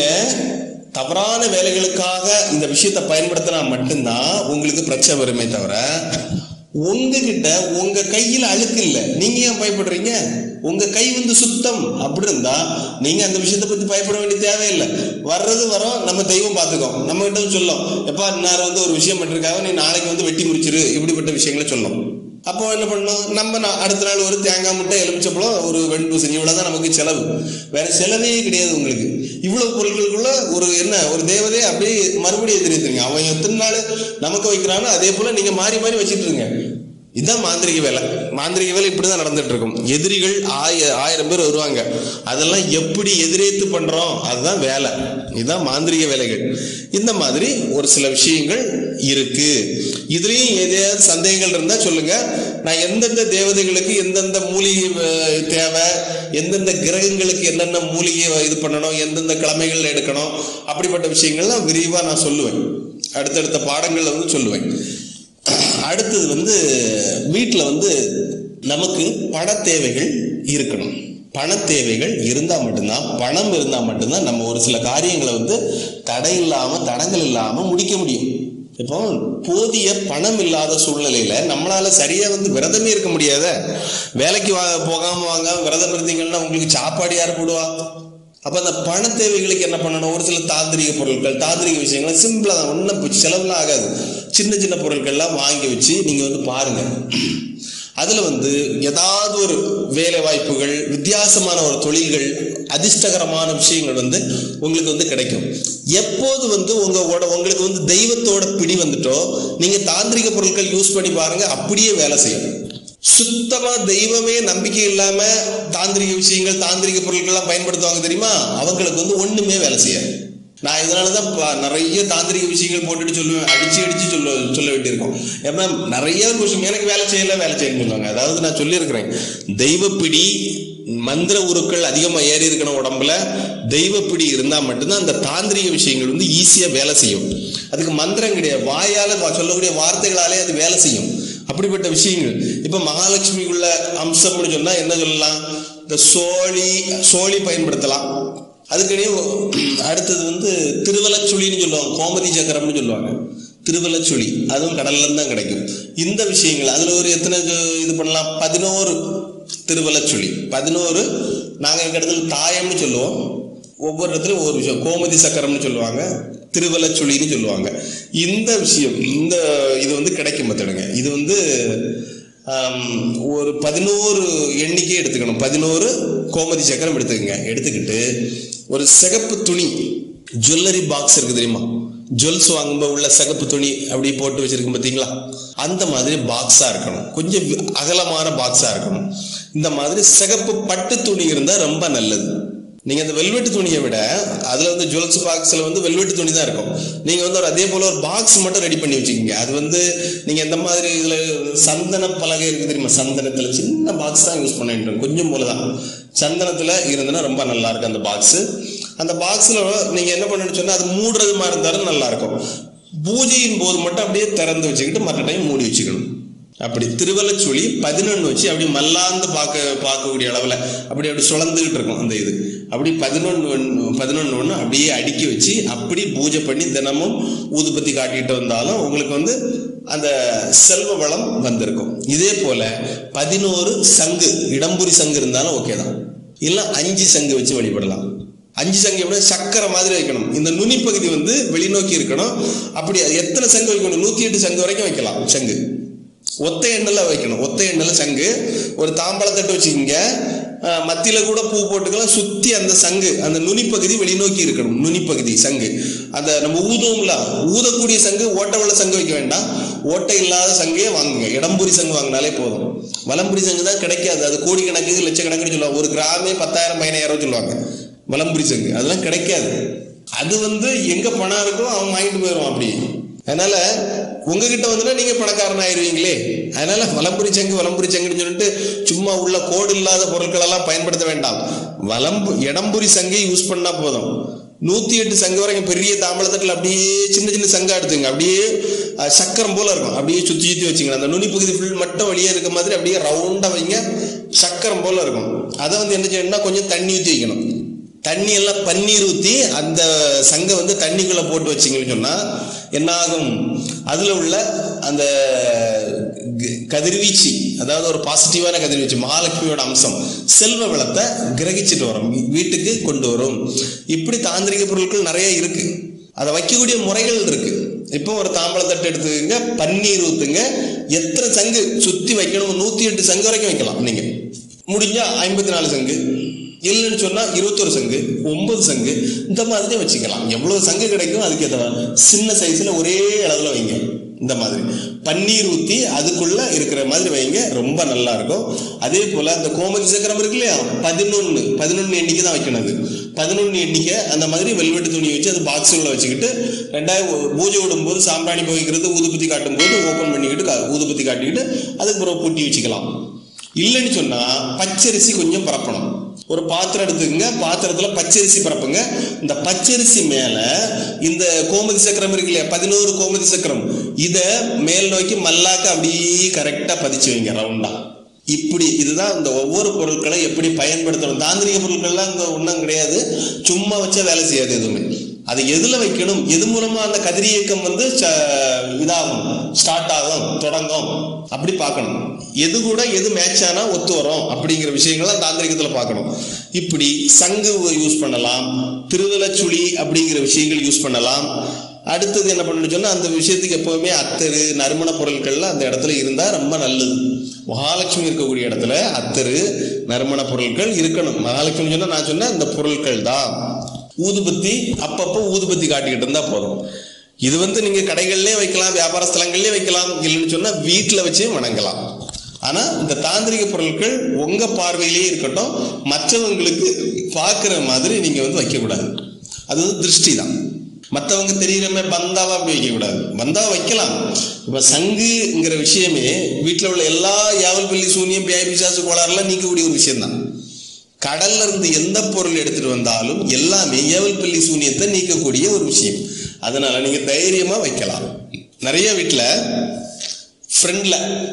தவறான வேலைகளுக்காக இந்த விஷயத்தை பயன்படுத்தினா மட்டும்தான் உங்களுக்கு பிரச்சனை வருமே தவிர உங்ககிட்ட உங்க கையில அழுக்கு இல்ல நீங்க ஏன் பயப்படுறீங்க உங்க கை வந்து சுத்தம் அப்படி இருந்தா நீங்க அந்த விஷயத்தை பத்தி பயப்பட வேண்டிய தேவையில்லை வர்றது வரோம் நம்ம தெய்வம் பார்த்துக்கோ நம்ம கிட்ட வந்து சொல்லும் எப்பா இன்னார் வந்து ஒரு விஷயம் பண்ணிருக்காங்க நீ நாளைக்கு வந்து வெட்டி முடிச்சிரு இப்படிப்பட்ட விஷயங்களை சொல்லும் அப்போ என்ன பண்ணணும் நம்ம நா- அடுத்த நாள் ஒரு தேங்காய் முட்டை எலுமிச்சப்பழம் ஒரு வெண்பூசணி இவ்வளவுதான் நமக்கு செலவு வேற செலவே கிடையாது உங்களுக்கு இவ்வளவு பொருட்களுக்குள்ள ஒரு என்ன ஒரு தேவதையை அப்படியே மறுபடியும் தெரியுதுங்க அவன் எத்தனை நாள் நமக்கு வைக்கிறானோ அதே போல நீங்க மாறி மாறி வச்சிட்டு இருங்க இதுதான் மாந்திரிக வேலை மாந்திரிக வேலை இப்படிதான் நடந்துட்டு இருக்கும் எதிரிகள் ஆய ஆயிரம் பேர் வருவாங்க அதெல்லாம் எப்படி எதிரேத்து பண்றோம் அதுதான் வேலை இதுதான் மாந்திரிக வேலைகள் இந்த மாதிரி ஒரு சில விஷயங்கள் இருக்கு இதுலயும் ஏதாவது சந்தேகங்கள் இருந்தா சொல்லுங்க நான் எந்தெந்த தேவதைகளுக்கு எந்தெந்த மூலிகை அஹ், தேவை எந்தெந்த கிரகங்களுக்கு என்னென்ன மூலிகை இது பண்ணணும் எந்தெந்த கிழமைகள் எடுக்கணும் அப்படிப்பட்ட விஷயங்கள்லாம் விரிவா நான் சொல்லுவேன் அடுத்தடுத்த பாடங்கள்ல வந்து சொல்லுவேன் அடுத்தது வந்து வீட்டில் வந்து நமக்கு பண தேவைகள் இருக்கணும் பண தேவைகள் இருந்தால் மட்டும்தான் பணம் இருந்தால் மட்டும்தான் நம்ம ஒரு சில காரியங்களை வந்து தடை இல்லாமல் தடங்கள் இல்லாமல் முடிக்க முடியும் இப்போ போதிய பணம் இல்லாத சூழ்நிலையில நம்மளால சரியா வந்து விரதமே இருக்க முடியாத வேலைக்கு வா போகாம வாங்க விரதம் இருந்தீங்கன்னா உங்களுக்கு சாப்பாடு யார் போடுவா அப்ப அந்த பண தேவைகளுக்கு என்ன பண்ணணும் ஒரு சில தாந்திரிக பொருட்கள் தாந்திரிக விஷயங்கள் சிம்பிளா தான் ஒன்றும் செலவுலாம் ஆகாது சின்ன சின்ன பொருட்கள்லாம் வாங்கி வச்சு நீங்க வந்து பாருங்க அதுல வந்து ஏதாவது ஒரு வேலை வாய்ப்புகள் வித்தியாசமான ஒரு தொழில்கள் அதிர்ஷ்டகரமான விஷயங்கள் வந்து உங்களுக்கு வந்து கிடைக்கும் எப்போது வந்து உங்களோட உங்களுக்கு வந்து தெய்வத்தோட பிடி வந்துட்டோ நீங்க தாந்திரிக பொருட்கள் யூஸ் பண்ணி பாருங்க அப்படியே வேலை செய்யும் சுத்தமா தெய்வமே நம்பிக்கை இல்லாம தாந்திரிக விஷயங்கள் தாந்திரிக பொருட்கள்லாம் பயன்படுத்துவாங்க தெரியுமா அவங்களுக்கு வந்து ஒண்ணுமே வேலை செய்யாது நான் இதனாலதான் ப- நிறைய தாந்திரிக விஷயங்கள் போட்டுட்டு சொல்லுவேன் அடிச்சு அடிச்சு சொல்ல சொல்ல வேண்டியிருக்கும் ஏன்னா நிறைய விஷயம் எனக்கு வேலை செய்யல வேலை செய்யணும்னு சொல்லுவாங்க அதாவது நான் சொல்லியிருக்கிறேன் தெய்வப்பிடி மந்திர உருக்கள் அதிகமா ஏறி இருக்கணும் உடம்புல தெய்வப்பிடி இருந்தா மட்டும்தான் அந்த தாந்திரிக விஷயங்கள் வந்து ஈஸியா வேலை செய்யும் அதுக்கு மந்திரம் கிடையாது வாயால வா- சொல்லக்கூடிய வார்த்தைகளாலே அது வேலை செய்யும் அப்படிப்பட்ட விஷயங்கள் இப்ப மகாலட்சுமிக்குள்ள அம்சம்னு சொன்னா என்ன சொல்லலாம் இந்த சோழி சோழி பயன்படுத்தலாம் அதுக்கடியே அடுத்தது வந்து திருவலச்சுழின்னு சொல்லுவாங்க கோமதி சக்கரம்னு சொல்லுவாங்க திருவலச்சுழி அதுவும் கடல்ல இருந்து தான் கிடைக்கும் இந்த விஷயங்கள் அதுல ஒரு எத்தனை இது- இது பண்ணலாம் பதினோரு திருவலச்சுழி பதினோரு நாங்க எங்க இடத்துல தாயம்னு சொல்லுவோம் ஒவ்வொரு இடத்துலயும் ஒவ்வொரு விஷயம் கோமதி சக்கரம்னு சொல்லுவாங்க திருவலச்சுழின்னு சொல்லுவாங்க இந்த விஷயம் இந்த இது வந்து கிடைக்கும் பார்த்துடுங்க இது வந்து ஆம், ஒரு பதினோரு எண்ணிக்கை எடுத்துக்கணும் பதினோரு கோமதி சக்கரம் எடுத்துக்கங்க எடுத்துக்கிட்டு ஒரு சிகப்பு துணி ஜுவல்லரி பாக்ஸ் இருக்கு தெரியுமா ஜுவல்ஸ் வாங்கும்போது உள்ள சிகப்பு துணி அப்படி போட்டு வச்சிருக்கும் பார்த்தீங்களா அந்த மாதிரி பாக்ஸா இருக்கணும் கொஞ்சம் வி- அகலமான பாக்ஸா இருக்கணும் இந்த மாதிரி சிகப்பு பட்டு துணி இருந்தா ரொம்ப நல்லது நீங்க அந்த வெல்வெட்டு துணியை விட அதுல வந்து ஜுவல்ஸ் பாக்ஸ்ல வந்து வெல்வெட்டு துணி தான் இருக்கும் நீங்க வந்து ஒரு அதே போல ஒரு பாக்ஸ் மட்டும் ரெடி பண்ணி வச்சுக்கோங்க அது வந்து நீங்க எந்த மாதிரி இதுல சந்தன பலகை இருக்கு தெரியுமா சந்தனத்துல சின்ன பாக்ஸ் தான் யூஸ் பண்ணிட்டு கொஞ்சம் போலதான் சந்தனத்துல இருந்ததுன்னா ரொம்ப நல்லா இருக்கும் அந்த பாக்ஸ் அந்த பாக்ஸ்ல நீங்க என்ன பண்ணணும்னு சொன்னா அது மூடுறது மாதிரி இருந்தாலும் நல்லா இருக்கும் பூஜையின் போது மட்டும் அப்படியே திறந்து வச்சுக்கிட்டு மற்ற டைம் மூடி வச்சுக்கணும் அப்படி திருவள்ளச்சுழி பதினொன்று வச்சு அப்படி மல்லாந்து பார்க்க பார்க்கக்கூடிய அளவில் அப்படி அப்படி சுழந்துக்கிட்டு இருக்கும் அந்த இது அப்படி பதினொன்று பதினொன்று ஒன்று அப்படியே அடுக்கி வச்சு அப்படி பூஜை பண்ணி தினமும் ஊதுபத்தி காட்டிட்டு வந்தாலும் உங்களுக்கு வந்து அந்த செல்வ வளம் வந்திருக்கும் இதே போல பதினோரு சங்கு இடம்புரி சங்கு இருந்தாலும் ஓகே தான் இல்லை அஞ்சு சங்கு வச்சு வழிபடலாம் அஞ்சு சங்கு எப்படி சக்கரை மாதிரி வைக்கணும் இந்த நுனி பகுதி வந்து வெளிநோக்கி இருக்கணும் அப்படி எத்தனை சங்கு வைக்கணும் நூத்தி எட்டு சங்கு வரைக்கும் வைக்கலாம் சங்கு ஒத்த எண்ணெயில் வைக்கணும் ஒத்த எண்ணெயில் சங்கு ஒரு தாம்பழத்தட்டு வச்சுக்கிங்க அஹ், மத்தியில கூட பூ போட்டுக்கலாம் சுத்தி அந்த சங்கு அந்த நுனிப்பகுதி வெளிநோக்கி இருக்கணும் நுனிப்பகுதி சங்கு அந்த நம்ம ஊதுவோம்ல ஊதக்கூடிய சங்கு ஓட்டை உள்ள சங்கு வைக்க வேண்டாம் ஓட்டை இல்லாத சங்கையே வாங்குங்க இடம்புரி சங்கு வாங்கினாலே போதும் வலம்புரி சங்கு தான் கிடைக்காது அது கோடிக்கணக்கு லட்சக்கணக்குன்னு சொல்லுவாங்க ஒரு கிராமே பத்தாயிரம் பதினாயிரம் சொல்லுவாங்க வலம்புரி சங்கு அதெல்லாம் கிடைக்காது அது வந்து எங்க பணம் இருக்கோ அவன் வாங்கிட்டு போயிடுவான் அப்படி அதனால உங்ககிட்ட வந்துட்டா நீங்க பணக்காரன் ஆயிருவீங்களே அதனால வலம்புரி சங்கு வலம்புரி சங்குன்னு சொல்லிட்டு சும்மா உள்ள கோடு இல்லாத பொருட்கள் எல்லாம் பயன்படுத்த வேண்டாம் வலம்பு இடம்புரி சங்கை யூஸ் பண்ணா போதும் நூத்தி எட்டு சங்கு வரைக்கும் பெரிய தாம்பளத்தட்டில் அப்படியே சின்ன சின்ன சங்கா எடுத்துங்க அப்படியே அஹ், சக்கரம் போல இருக்கும் அப்படியே சுத்தி சுத்தி வச்சுங்க அந்த நுனி பகுதி ஃபுல் மட்டும் வெளியே இருக்க மாதிரி அப்படியே ரவுண்டா வைங்க சக்கரம் போல இருக்கும் அதை வந்து என்ன செய்யணும்னா கொஞ்சம் தண்ணி ஊற்றி வைக்கணும் தண்ணி எல்லாம் பன்னீர் ஊற்றி அந்த சங்கை வந்து தண்ணிக்குள்ள போட்டு வச்சிங்கன்னு சொன்னா என்ன ஆகும் அதுல உள்ள அந்த க- கதிர்வீச்சு அதாவது ஒரு பாசிட்டிவான கதிர்வீச்சு மகாலட்சுமியோட அம்சம் செல்வ வளத்தை கிரகிச்சிட்டு வரும் வீ- வீட்டுக்கு கொண்டு வரும் இப்படி தாந்திரிக பொருட்கள் நிறைய இருக்கு அதை வைக்கக்கூடிய முறைகள் இருக்கு இப்போ ஒரு தாம்பழத்தட்டு எடுத்துக்கங்க பன்னீர் ஊத்துங்க எத்தனை சங்கு சுத்தி வைக்கணும் நூத்தி எட்டு சங்கு வரைக்கும் வைக்கலாம் நீங்க முடிஞ்சா ஐம்பத்தி நாலு சங்கு இல்லைன்னு சொன்னா இருபத்தொரு சங்கு ஒன்பது சங்கு இந்த மாதிரி வச்சுக்கலாம் எவ்வளவு சங்கு கிடைக்கும் அதுக்கு ஏற்ற மாதிரி. சின்ன சைஸ்ல ஒரே அளவுல வைங்க இந்த மாதிரி பன்னீர் ஊத்தி அதுக்குள்ள இருக்கிற மாதிரி வைங்க ரொம்ப நல்லா இருக்கும் அதே போல அந்த கோமதி சக்கரம் இருக்கு இல்லையா பதினொன்னு பதினொன்னு எண்ணிக்கை தான் வைக்கணும் அது பதினொன்னு எண்ணிக்கை அந்த மாதிரி வெல்வெட்டு துணி வச்சு அது பாக்ஸ் உள்ள வச்சுக்கிட்டு ரெண்டாயிரம் பூஜை விடும்போது சாம்பிராணி போய்க்கிறது ஊதுபத்தி காட்டும் போது ஓப்பன் பண்ணிக்கிட்டு கா- ஊதுபத்தி காட்டிக்கிட்டு அதுக்கு பிறகு பூட்டி வச்சுக்கலாம் இல்லைன்னு சொன்னா பச்சரிசி கொஞ்சம் பரப்பணும் ஒரு பாத்திரம் எடுத்துக்கங்க பாத்திரத்துல பச்சரிசி பரப்புங்க இந்த பச்சரிசி மேல இந்த கோமதி சக்கரம் இருக்கு இல்லையா பதினோரு கோமதி சக்கரம் இத மேல் நோக்கி மல்லாக்க அப்படியே கரெக்டா பதிச்சு வைங்க ரவுண்டா இப்படி இதுதான் இந்த ஒவ்வொரு பொருட்களை எப்படி பயன்படுத்தணும் தாந்திரிக பொருட்கள்லாம் இந்த ஒன்றும் கிடையாது சும்மா வச்சா வேலை செய்யாது எதுவுமே அது எதுல வைக்கணும் எது மூலமா அந்த கதிரியக்கம் வந்து ச- இதாகும் ஸ்டார்ட் ஆகும் தொடங்கும் அப்படி பார்க்கணும் எது கூட எது மேட்ச் ஆனா ஒத்து வரும் அப்படிங்கிற விஷயங்கள்லாம் தாந்திரிகத்துல பார்க்கணும் இப்படி சங்கு யூஸ் பண்ணலாம் திருவலச்சுழி அப்படிங்கிற விஷயங்கள் யூஸ் பண்ணலாம் அடுத்தது என்ன பண்ணணும்னு சொன்னா அந்த விஷயத்துக்கு எப்பவுமே அத்தரு நறுமண பொருட்கள்லாம் அந்த இடத்துல இருந்தா ரொம்ப நல்லது மகாலட்சுமி இருக்கக்கூடிய இடத்துல அத்தரு நறுமண பொருட்கள் இருக்கணும் மகாலட்சுமி சொன்னா நான் சொன்னேன் இந்த பொருட்கள் தான் ஊதுபத்தி அப்பப்போ ஊதுபத்தி காட்டிக்கிட்டு இருந்தா போதும் இது வந்து நீங்க கடைகள்லயே வைக்கலாம் வியாபார ஸ்தலங்கள்லயே வைக்கலாம் இல்லைன்னு சொன்னா வீட்டுல வச்சே வணங்கலாம் ஆனா இந்த தாந்திரிக பொருட்கள் உங்க பார்வையிலேயே இருக்கட்டும் மற்றவங்களுக்கு பார்க்குற மாதிரி நீங்க வந்து வைக்கக்கூடாது அது வந்து திருஷ்டி தான் மற்றவங்க தெரியுற மாதிரி பந்தாவா அப்படி வைக்கக்கூடாது பந்தாவா வைக்கலாம் இப்ப சங்குங்கிற விஷயமே வீட்டில் உள்ள எல்லா யாவல் பள்ளி சூனியம் பேய் பிசாசு கோளாறுலாம் நீக்கக்கூடிய ஒரு விஷயம்தான் கடல்ல இருந்து எந்த பொருள் எடுத்துட்டு வந்தாலும் எல்லாமே ஏவல் பள்ளி சூனியத்தை நீக்கக்கூடிய ஒரு விஷயம் அதனால நீங்க தைரியமா வைக்கலாம் நிறைய வீட்டுல ஃப்ரண்ட்ல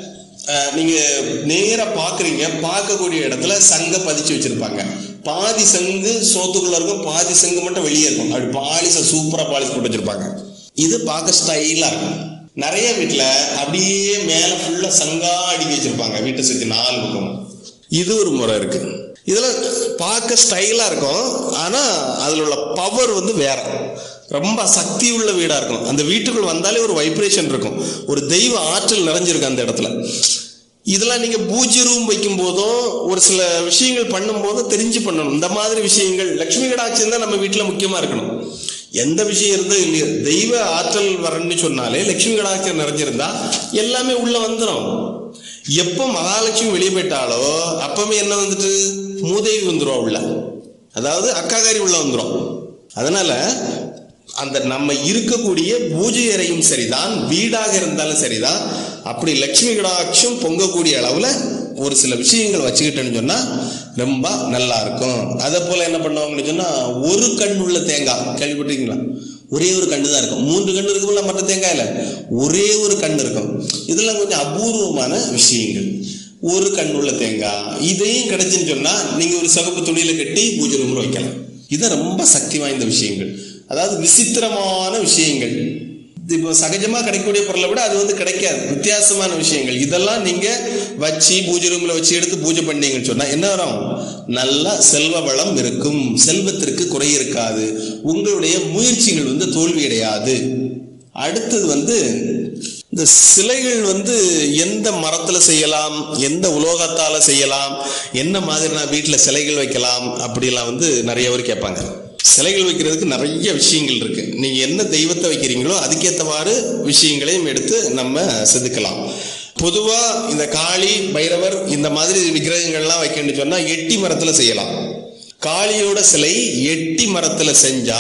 நீங்க நேரா பாக்குறீங்க பார்க்கக்கூடிய இடத்துல சங்க பதிச்சு வச்சிருப்பாங்க பாதி சங்கு சோத்துக்குள்ள இருக்கும் பாதி சங்கு மட்டும் வெளியே இருக்கும் அப்படி பாலிச சூப்பரா பாலிஸ் போட்டு வச்சிருப்பாங்க இது பார்க்க ஸ்டைலா இருக்கும் நிறைய வீட்டுல அப்படியே மேல ஃபுல்லா சங்கா அடிக்கி வச்சிருப்பாங்க வீட்டை சுத்தி நாலு பக்கம் இது ஒரு முறை இருக்கு இதுல பார்க்க ஸ்டைலா இருக்கும் ஆனா அதுல உள்ள பவர் வந்து வேற ரொம்ப சக்தி உள்ள வீடா இருக்கும் அந்த வீட்டுக்குள் வந்தாலே ஒரு வைப்ரேஷன் இருக்கும் ஒரு தெய்வ ஆற்றல் நிறைஞ்சிருக்கு அந்த இடத்துல இதெல்லாம் நீங்க பூஜை ரூம் வைக்கும் போதோ ஒரு சில விஷயங்கள் பண்ணும் போதோ தெரிஞ்சு பண்ணணும் இந்த மாதிரி விஷயங்கள் லட்சுமி கடாட்சியம் தான் நம்ம வீட்டுல முக்கியமா இருக்கணும் எந்த விஷயம் இருந்தோ இல்லையோ தெய்வ ஆற்றல் வரணும்னு சொன்னாலே லட்சுமி கடாட்சம் நிறைஞ்சிருந்தா எல்லாமே உள்ள வந்துடும் எப்போ மகாலட்சுமி வெளியே போயிட்டாலோ அப்பவே என்ன வந்துட்டு மூதேவி வந்துடும் உள்ள அதாவது அக்காகாரி உள்ள வந்துடும் அதனால அந்த நம்ம இருக்கக்கூடிய பூஜை அறையும் சரிதான் வீடாக இருந்தாலும் சரிதான் அப்படி லட்சுமி கடாட்சம் பொங்கக்கூடிய அளவுல ஒரு சில விஷயங்கள் வச்சுக்கிட்டேன்னு சொன்னா ரொம்ப நல்லா இருக்கும் அதை போல என்ன பண்ணுவாங்கன்னு சொன்னா ஒரு கண் உள்ள தேங்காய் கேள்விப்பட்டீங்களா ஒரே ஒரு கண்ணு தான் இருக்கும் மூன்று கண்ணு இருக்கும்ல மற்ற தேங்காயில ஒரே ஒரு கண் இருக்கும் இதெல்லாம் கொஞ்சம் அபூர்வமான விஷயங்கள் ஒரு கண் உள்ள தேங்காய் இதையும் கிடைச்சுன்னு சொன்னா நீங்க ஒரு சிவப்பு துணியில கட்டி பூஜை ரூம்ல வைக்கலாம் இது ரொம்ப சக்தி வாய்ந்த விஷயங்கள் அதாவது விசித்திரமான விஷயங்கள் இப்போ சகஜமா கிடைக்கக்கூடிய பொருளை விட அது வந்து கிடைக்காது வித்தியாசமான விஷயங்கள் இதெல்லாம் நீங்க வச்சு பூஜை ரூம்ல வச்சு எடுத்து பூஜை பண்ணீங்கன்னு சொன்னா என்ன வரும் நல்ல செல்வ வளம் இருக்கும் செல்வத்திற்கு குறை இருக்காது உங்களுடைய முயற்சிகள் வந்து தோல்வி அடையாது அடுத்தது வந்து இந்த சிலைகள் வந்து எந்த மரத்துல செய்யலாம் எந்த உலோகத்தால செய்யலாம் என்ன மாதிரி நான் வீட்டில் சிலைகள் வைக்கலாம் அப்படிலாம் வந்து நிறைய பேர் கேட்பாங்க சிலைகள் வைக்கிறதுக்கு நிறைய விஷயங்கள் இருக்கு நீங்க என்ன தெய்வத்தை வைக்கிறீங்களோ அதுக்கேற்றவாறு விஷயங்களையும் எடுத்து நம்ம செதுக்கலாம் பொதுவா இந்த காளி பைரவர் இந்த மாதிரி விக்கிரகங்கள்லாம் வைக்கணும்னு சொன்னா எட்டி மரத்துல செய்யலாம் காளியோட சிலை எட்டி மரத்துல செஞ்சா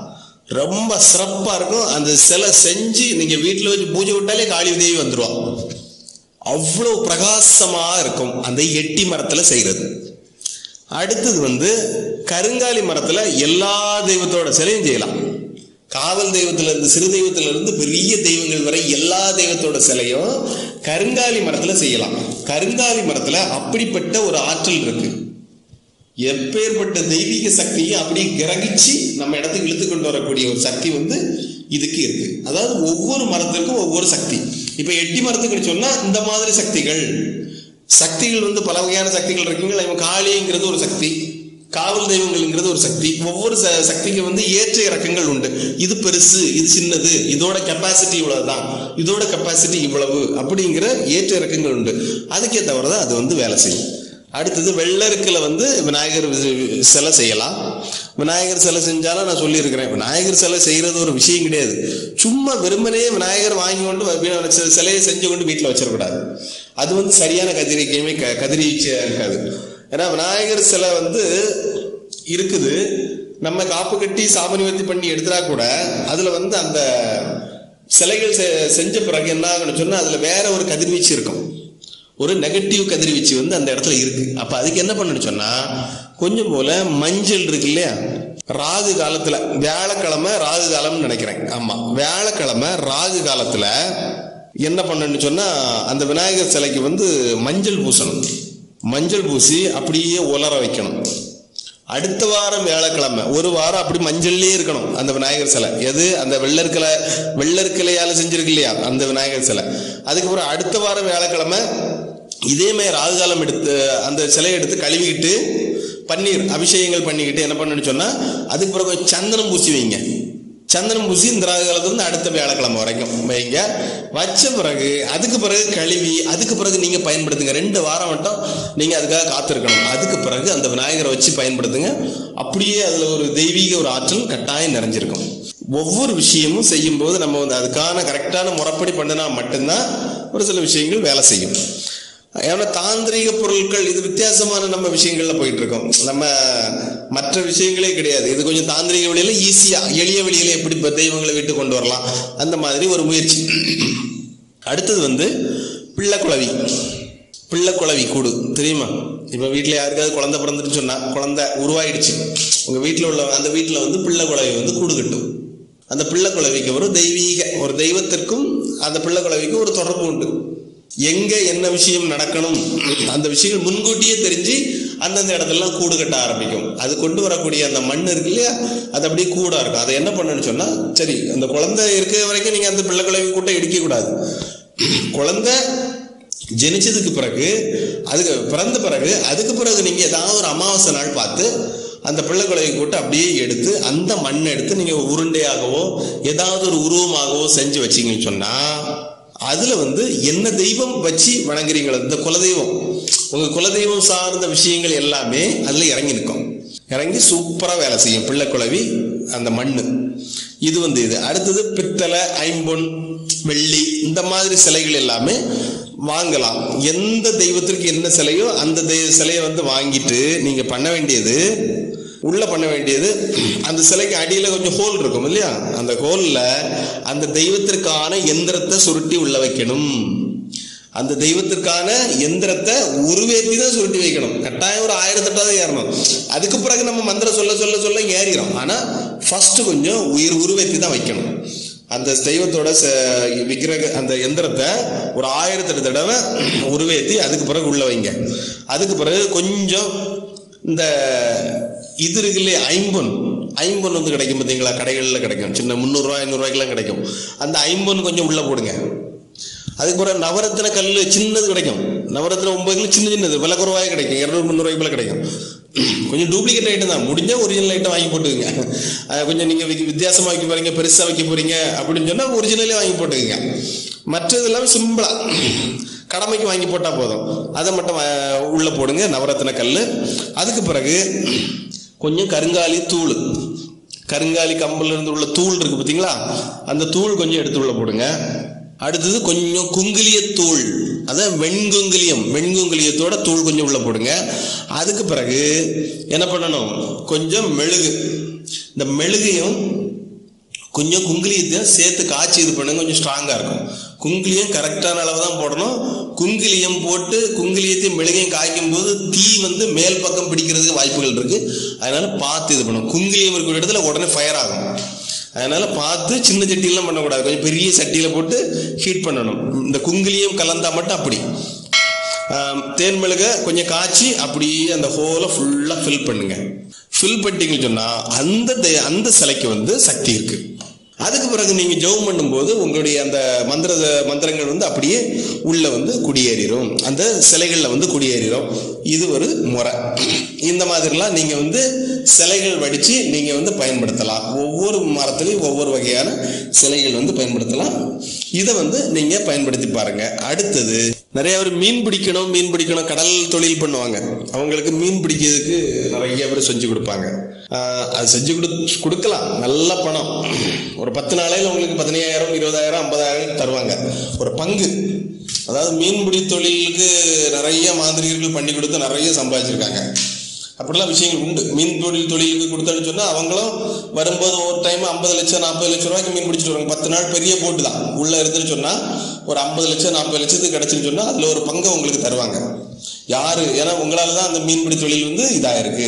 ரொம்ப சிறப்பா இருக்கும் அந்த சிலை செஞ்சு நீங்க வீட்டுல வச்சு பூஜை விட்டாலே காளி தேவி வந்துருவா அவ்வளவு பிரகாசமா இருக்கும் அந்த எட்டி மரத்துல செய்யறது அடுத்தது வந்து கருங்காலி மரத்துல எல்லா தெய்வத்தோட சிலையும் செய்யலாம் காவல் தெய்வத்துல இருந்து சிறு தெய்வத்துல இருந்து பெரிய தெய்வங்கள் வரை எல்லா தெய்வத்தோட சிலையும் கருங்காலி மரத்துல செய்யலாம் கருங்காலி மரத்துல அப்படிப்பட்ட ஒரு ஆற்றல் இருக்கு எப்பேற்பட்ட தெய்வீக சக்தியை அப்படி கிரகிச்சு நம்ம இடத்துக்கு இழுத்து கொண்டு வரக்கூடிய ஒரு சக்தி வந்து இதுக்கு இருக்கு அதாவது ஒவ்வொரு மரத்திற்கும் ஒவ்வொரு சக்தி இப்ப எட்டி மரத்துக்கு சொன்னா இந்த மாதிரி சக்திகள் சக்திகள் வந்து பல வகையான சக்திகள் இருக்குங்களா இவன் காளிங்கிறது ஒரு சக்தி காவல் தெய்வங்கள்ங்கிறது ஒரு சக்தி ஒவ்வொரு ச- சக்திக்கு வந்து ஏற்ற இறக்கங்கள் உண்டு இது பெருசு இது சின்னது இதோட கெப்பாசிட்டி இவ்வளவுதான் இதோட கெப்பாசிட்டி இவ்வளவு அப்படிங்கிற ஏற்ற இறக்கங்கள் உண்டு அதுக்கேற்றவரை தான் அது வந்து வேலை செய்யும் அடுத்தது வெள்ளருக்குல வந்து விநாயகர் வி- சிலை செய்யலாம் விநாயகர் சிலை செஞ்சாலும் நான் சொல்லியிருக்கிறேன் விநாயகர் சிலை செய்யறது ஒரு விஷயம் கிடையாது சும்மா வெறுமனே விநாயகர் வாங்கி கொண்டு வ- வி- சி- சிலையை செஞ்சு கொண்டு வீட்டில் வச்சிடக்கூடாது அது வந்து சரியான கதிரிக்கையுமே க கதிரீச்சையா இருக்காது ஏன்னா விநாயகர் சிலை வந்து இருக்குது நம்ம காப்பு கட்டி சாமனிவர்த்தி பண்ணி எடுத்துட்டா கூட அதுல வந்து அந்த சிலைகள் செ- செஞ்ச பிறகு என்ன ஆகும்னு சொன்னா அதுல வேற ஒரு கதிர்வீச்சு இருக்கும் ஒரு நெகட்டிவ் கதிர்வீச்சு வந்து அந்த இடத்துல இருக்கு அப்ப அதுக்கு என்ன பண்ணணும்னு சொன்னா கொஞ்சம் போல மஞ்சள் இருக்கு இல்லையா ராகு காலத்துல வியாழக்கிழமை ராகு காலம்னு நினைக்கிறேன் ஆமா வியாழக்கிழமை ராகு காலத்துல என்ன பண்ணணும்னு சொன்னா அந்த விநாயகர் சிலைக்கு வந்து மஞ்சள் பூசணும் மஞ்சள் பூசி அப்படியே உலர வைக்கணும் அடுத்த வாரம் வியாழக்கிழமை ஒரு வாரம் அப்படி மஞ்சள்லயே இருக்கணும் அந்த விநாயகர் சிலை எது அந்த வெள்ளற்கிளை வெள்ளற்கிளையால செஞ்சிருக்கு இல்லையா அந்த விநாயகர் சிலை அதுக்கப்புறம் அடுத்த வாரம் வியாழக்கிழமை இதே மாதிரி ராகு காலம் எடுத்து அந்த சிலையை எடுத்து கழுவிக்கிட்டு பன்னீர் அபிஷேகங்கள் பண்ணிக்கிட்டு என்ன பண்ணணும்னு சொன்னா அதுக்கு பிறகு சந்தனம் பூசி வைங்க சந்தனம் பூசி இந்த ராகு காலத்துல இருந்து அடுத்த வியாழக்கிழமை வரைக்கும் வைங்க வச்ச பிறகு அதுக்கு பிறகு கழுவி அதுக்கு பிறகு நீங்க பயன்படுத்துங்க ரெண்டு வாரம் மட்டும் நீங்க அதுக்காக காத்திருக்கணும் அதுக்கு பிறகு அந்த விநாயகரை வச்சு பயன்படுத்துங்க அப்படியே அதுல ஒரு தெய்வீக ஒரு ஆற்றல் கட்டாயம் நிறைஞ்சிருக்கும் ஒவ்வொரு விஷயமும் செய்யும்போது நம்ம வந்து அதுக்கான கரெக்டான முறைப்படி பண்ணினா மட்டும்தான் ஒரு சில விஷயங்கள் வேலை செய்யும் ஏன்னா தாந்திரிக பொருட்கள் இது வித்தியாசமான நம்ம விஷயங்கள்ல போயிட்டு இருக்கோம் நம்ம மற்ற விஷயங்களே கிடையாது இது கொஞ்சம் தாந்திரிக வழியில ஈஸியா எளிய வழியில எப்படி இப்ப தெய்வங்களை விட்டு கொண்டு வரலாம் அந்த மாதிரி ஒரு முயற்சி அடுத்தது வந்து பிள்ளைக்குழவி பிள்ளைக்குழவி கூடு தெரியுமா இப்ப வீட்டுல யாருக்காவது குழந்தை பிறந்துட்டு சொன்னா குழந்தை உருவாயிடுச்சு உங்க வீட்டுல உள்ள அந்த வீட்டுல வந்து பிள்ளைக்குழவி வந்து கூடு கட்டும் அந்த பிள்ளைக்குழவிக்கு ஒரு தெய்வீக ஒரு தெய்வத்திற்கும் அந்த பிள்ளைக்குழவிக்கும் ஒரு தொடர்பு உண்டு எங்க என்ன விஷயம் நடக்கணும் அந்த விஷயங்கள் முன்கூட்டியே தெரிஞ்சு அந்தந்த இடத்துலலாம் கூடு கட்ட ஆரம்பிக்கும் அது கொண்டு வரக்கூடிய அந்த மண் இருக்கு இல்லையா அது அப்படியே கூடா இருக்கும் அதை என்ன பண்ணணும்னு சொன்னா சரி அந்த குழந்தை இருக்கிற வரைக்கும் நீங்க அந்த பிள்ளைக்குழவி கூட்டம் இடிக்க கூடாது குழந்தை ஜெனிச்சதுக்கு பிறகு அதுக்கு பிறந்த பிறகு அதுக்கு பிறகு நீங்க ஏதாவது ஒரு அமாவாசை நாள் பார்த்து அந்த பிள்ளைக்குழவை கூட்டு அப்படியே எடுத்து அந்த மண்ணை எடுத்து நீங்க உருண்டையாகவோ ஏதாவது ஒரு உருவமாகவோ செஞ்சு வச்சீங்கன்னு சொன்னா அதுல வந்து என்ன தெய்வம் வச்சு வணங்குறீங்களோ இந்த குலதெய்வம் உங்க குலதெய்வம் சார்ந்த விஷயங்கள் எல்லாமே அதுல இறங்கி நிற்கும் இறங்கி சூப்பரா வேலை செய்யும் பிள்ளை குழவி அந்த மண்ணு இது வந்து இது அடுத்தது பித்தளை ஐம்பொன் வெள்ளி இந்த மாதிரி சிலைகள் எல்லாமே வாங்கலாம் எந்த தெய்வத்திற்கு என்ன சிலையோ அந்த தெய்வ சிலையை வந்து வாங்கிட்டு நீங்க பண்ண வேண்டியது உள்ள பண்ண வேண்டியது அந்த சிலைக்கு அடியில கொஞ்சம் ஹோல் இருக்கும் இல்லையா அந்த ஹோல்ல அந்த தெய்வத்திற்கான எந்திரத்தை சுருட்டி உள்ள வைக்கணும் அந்த தெய்வத்திற்கான எந்திரத்தை உருவேற்றி தான் சுருட்டி வைக்கணும் கட்டாயம் ஒரு ஆயிரத்தெட்டாவது ஏறணும் அதுக்கு பிறகு நம்ம மந்திரம் சொல்ல சொல்ல சொல்ல ஏறிடும் ஆனா ஃபர்ஸ்ட் கொஞ்சம் உயிர் உருவேற்றி தான் வைக்கணும் அந்த தெய்வத்தோட ச- விக்கிரக அந்த எந்திரத்தை ஒரு ஆயிரத்தெட்டு தடவை உருவேற்றி அதுக்கு பிறகு உள்ள வைங்க அதுக்கு பிறகு கொஞ்சம் இந்த இது இருக்கு இல்லையா ஐம்பொன் ஐம்பொன் வந்து கிடைக்கும் பார்த்தீங்களா கடைகளில் கிடைக்கும் சின்ன முந்நூறுரூவா ஐநூறுரூவாய்க்கெல்லாம் கிடைக்கும் அந்த ஐம்பொன் கொஞ்சம் உள்ள போடுங்க அதுக்கு பிறகு நவரத்தின கல் சின்னது கிடைக்கும் நவரத்தின ஒன்பது கல் சின்ன சின்னது விலை குறைவாக கிடைக்கும் இரநூறு முந்நூறுவாய்க்கு போல கிடைக்கும் கொஞ்சம் டூப்ளிகேட் ஐட்டம் தான் முடிஞ்சா ஒரிஜினல் ஐட்டம் வாங்கி போட்டுக்கங்க அஹ் கொஞ்சம் நீங்கள் வித்தியாசமாக வைக்க போறீங்க பெருசாக வைக்க போறீங்க அப்படின்னு சொன்னால் ஒரிஜினலே வாங்கி போட்டுக்கங்க மற்றது எல்லாமே சிம்பிளாக கடமைக்கு வாங்கி போட்டால் போதும் அதை மட்டும் அஹ், உள்ள போடுங்க நவரத்தின கல் அதுக்கு பிறகு கொஞ்சம் கருங்காலி தூள் கருங்காலி கம்பல்ல இருந்து உள்ள தூள் இருக்கு பார்த்தீங்களா அந்த தூள் கொஞ்சம் எடுத்து உள்ள போடுங்க அடுத்தது கொஞ்சம் குங்கிலிய தூள் அதான் வெண்குங்கிலியம் வெண்குங்கிலியத்தோட தூள் கொஞ்சம் உள்ள போடுங்க அதுக்கு பிறகு என்ன பண்ணணும் கொஞ்சம் மெழுகு இந்த மெழுகையும் கொஞ்சம் குங்கிலியத்தையும் சேர்த்து காய்ச்சி இது பண்ணுங்க கொஞ்சம் ஸ்ட்ராங்காக இருக்கும் குங்கிலியம் கரெக்டான அளவு தான் போடணும் குங்கிலியம் போட்டு குங்கிலியத்தையும் மெழுகையும் காய்க்கும் போது தீ வந்து மேல் பக்கம் பிடிக்கிறதுக்கு வாய்ப்புகள் இருக்கு அதனால பார்த்து இது பண்ணணும் குங்கிலியம் இருக்கிற இடத்துல உடனே ஃபயர் ஆகும் அதனால பார்த்து சின்ன சட்டியெல்லாம் பண்ணக்கூடாது கொஞ்சம் பெரிய சட்டியில போட்டு ஹீட் பண்ணணும் இந்த குங்கிலியம் கலந்தா மட்டும் அப்படி ஆம், தேன் மெழுக கொஞ்சம் காய்ச்சி அப்படியே அந்த ஹோலை ஃபுல்லாக ஃபில் பண்ணுங்க ஃபில் பண்ணிட்டீங்கன்னு சொன்னா அந்த தெ- அந்த சிலைக்கு வந்து சக்தி இருக்கு அதுக்கு பிறகு நீங்க ஜெபம் பண்ணும்போது உங்களுடைய அந்த மந்திர மந்திரங்கள் வந்து அப்படியே உள்ள வந்து குடியேறிடும் அந்த சிலைகள்ல வந்து குடியேறிடும் இது ஒரு முறை இந்த மாதிரிலாம் நீங்க வந்து சிலைகள் வடிச்சு நீங்க வந்து பயன்படுத்தலாம் ஒவ்வொரு மரத்துலையும் ஒவ்வொரு வகையான சிலைகள் வந்து பயன்படுத்தலாம் இதை வந்து நீங்க பயன்படுத்தி பாருங்க அடுத்தது நிறைய பேர் மீன் பிடிக்கணும் மீன் பிடிக்கணும் கடல் தொழில் பண்ணுவாங்க அவங்களுக்கு மீன் பிடிக்கிறதுக்கு நிறைய பேர் செஞ்சு கொடுப்பாங்க ஆஹ் அது செஞ்சு கொடு கொடுக்கலாம் நல்ல பணம் ஒரு பத்து நாளையில் உங்களுக்கு பதினையாயிரம் இருபதாயிரம் ஐம்பதாயிரம் தருவாங்க ஒரு பங்கு அதாவது மீன்பிடி தொழிலுக்கு நிறைய மாந்திரிகர்கள் பண்ணி கொடுத்து நிறைய சம்பாதிச்சிருக்காங்க அப்படிலாம் விஷயங்கள் உண்டு மீன் தொழில் தொழிலுக்கு கொடுத்தோன்னு சொன்னால் அவங்களும் வரும்போது ஒரு டைம் ஐம்பது லட்சம் நாற்பது லட்சம் ரூபாய்க்கு மீன் பிடிச்சிட்டு வருவாங்க பத்து நாள் பெரிய போட்டு தான் உள்ளே இருந்துன்னு சொன்னால் ஒரு ஐம்பது லட்சம் நாற்பது லட்சத்துக்கு கிடச்சுன்னு சொன்னால் அதில் ஒரு பங்கை உங்களுக்கு தருவாங்க யாரு ஏன்னா உங்களால தான் அந்த மீன்பிடி தொழில் வந்து இதாயிருக்கு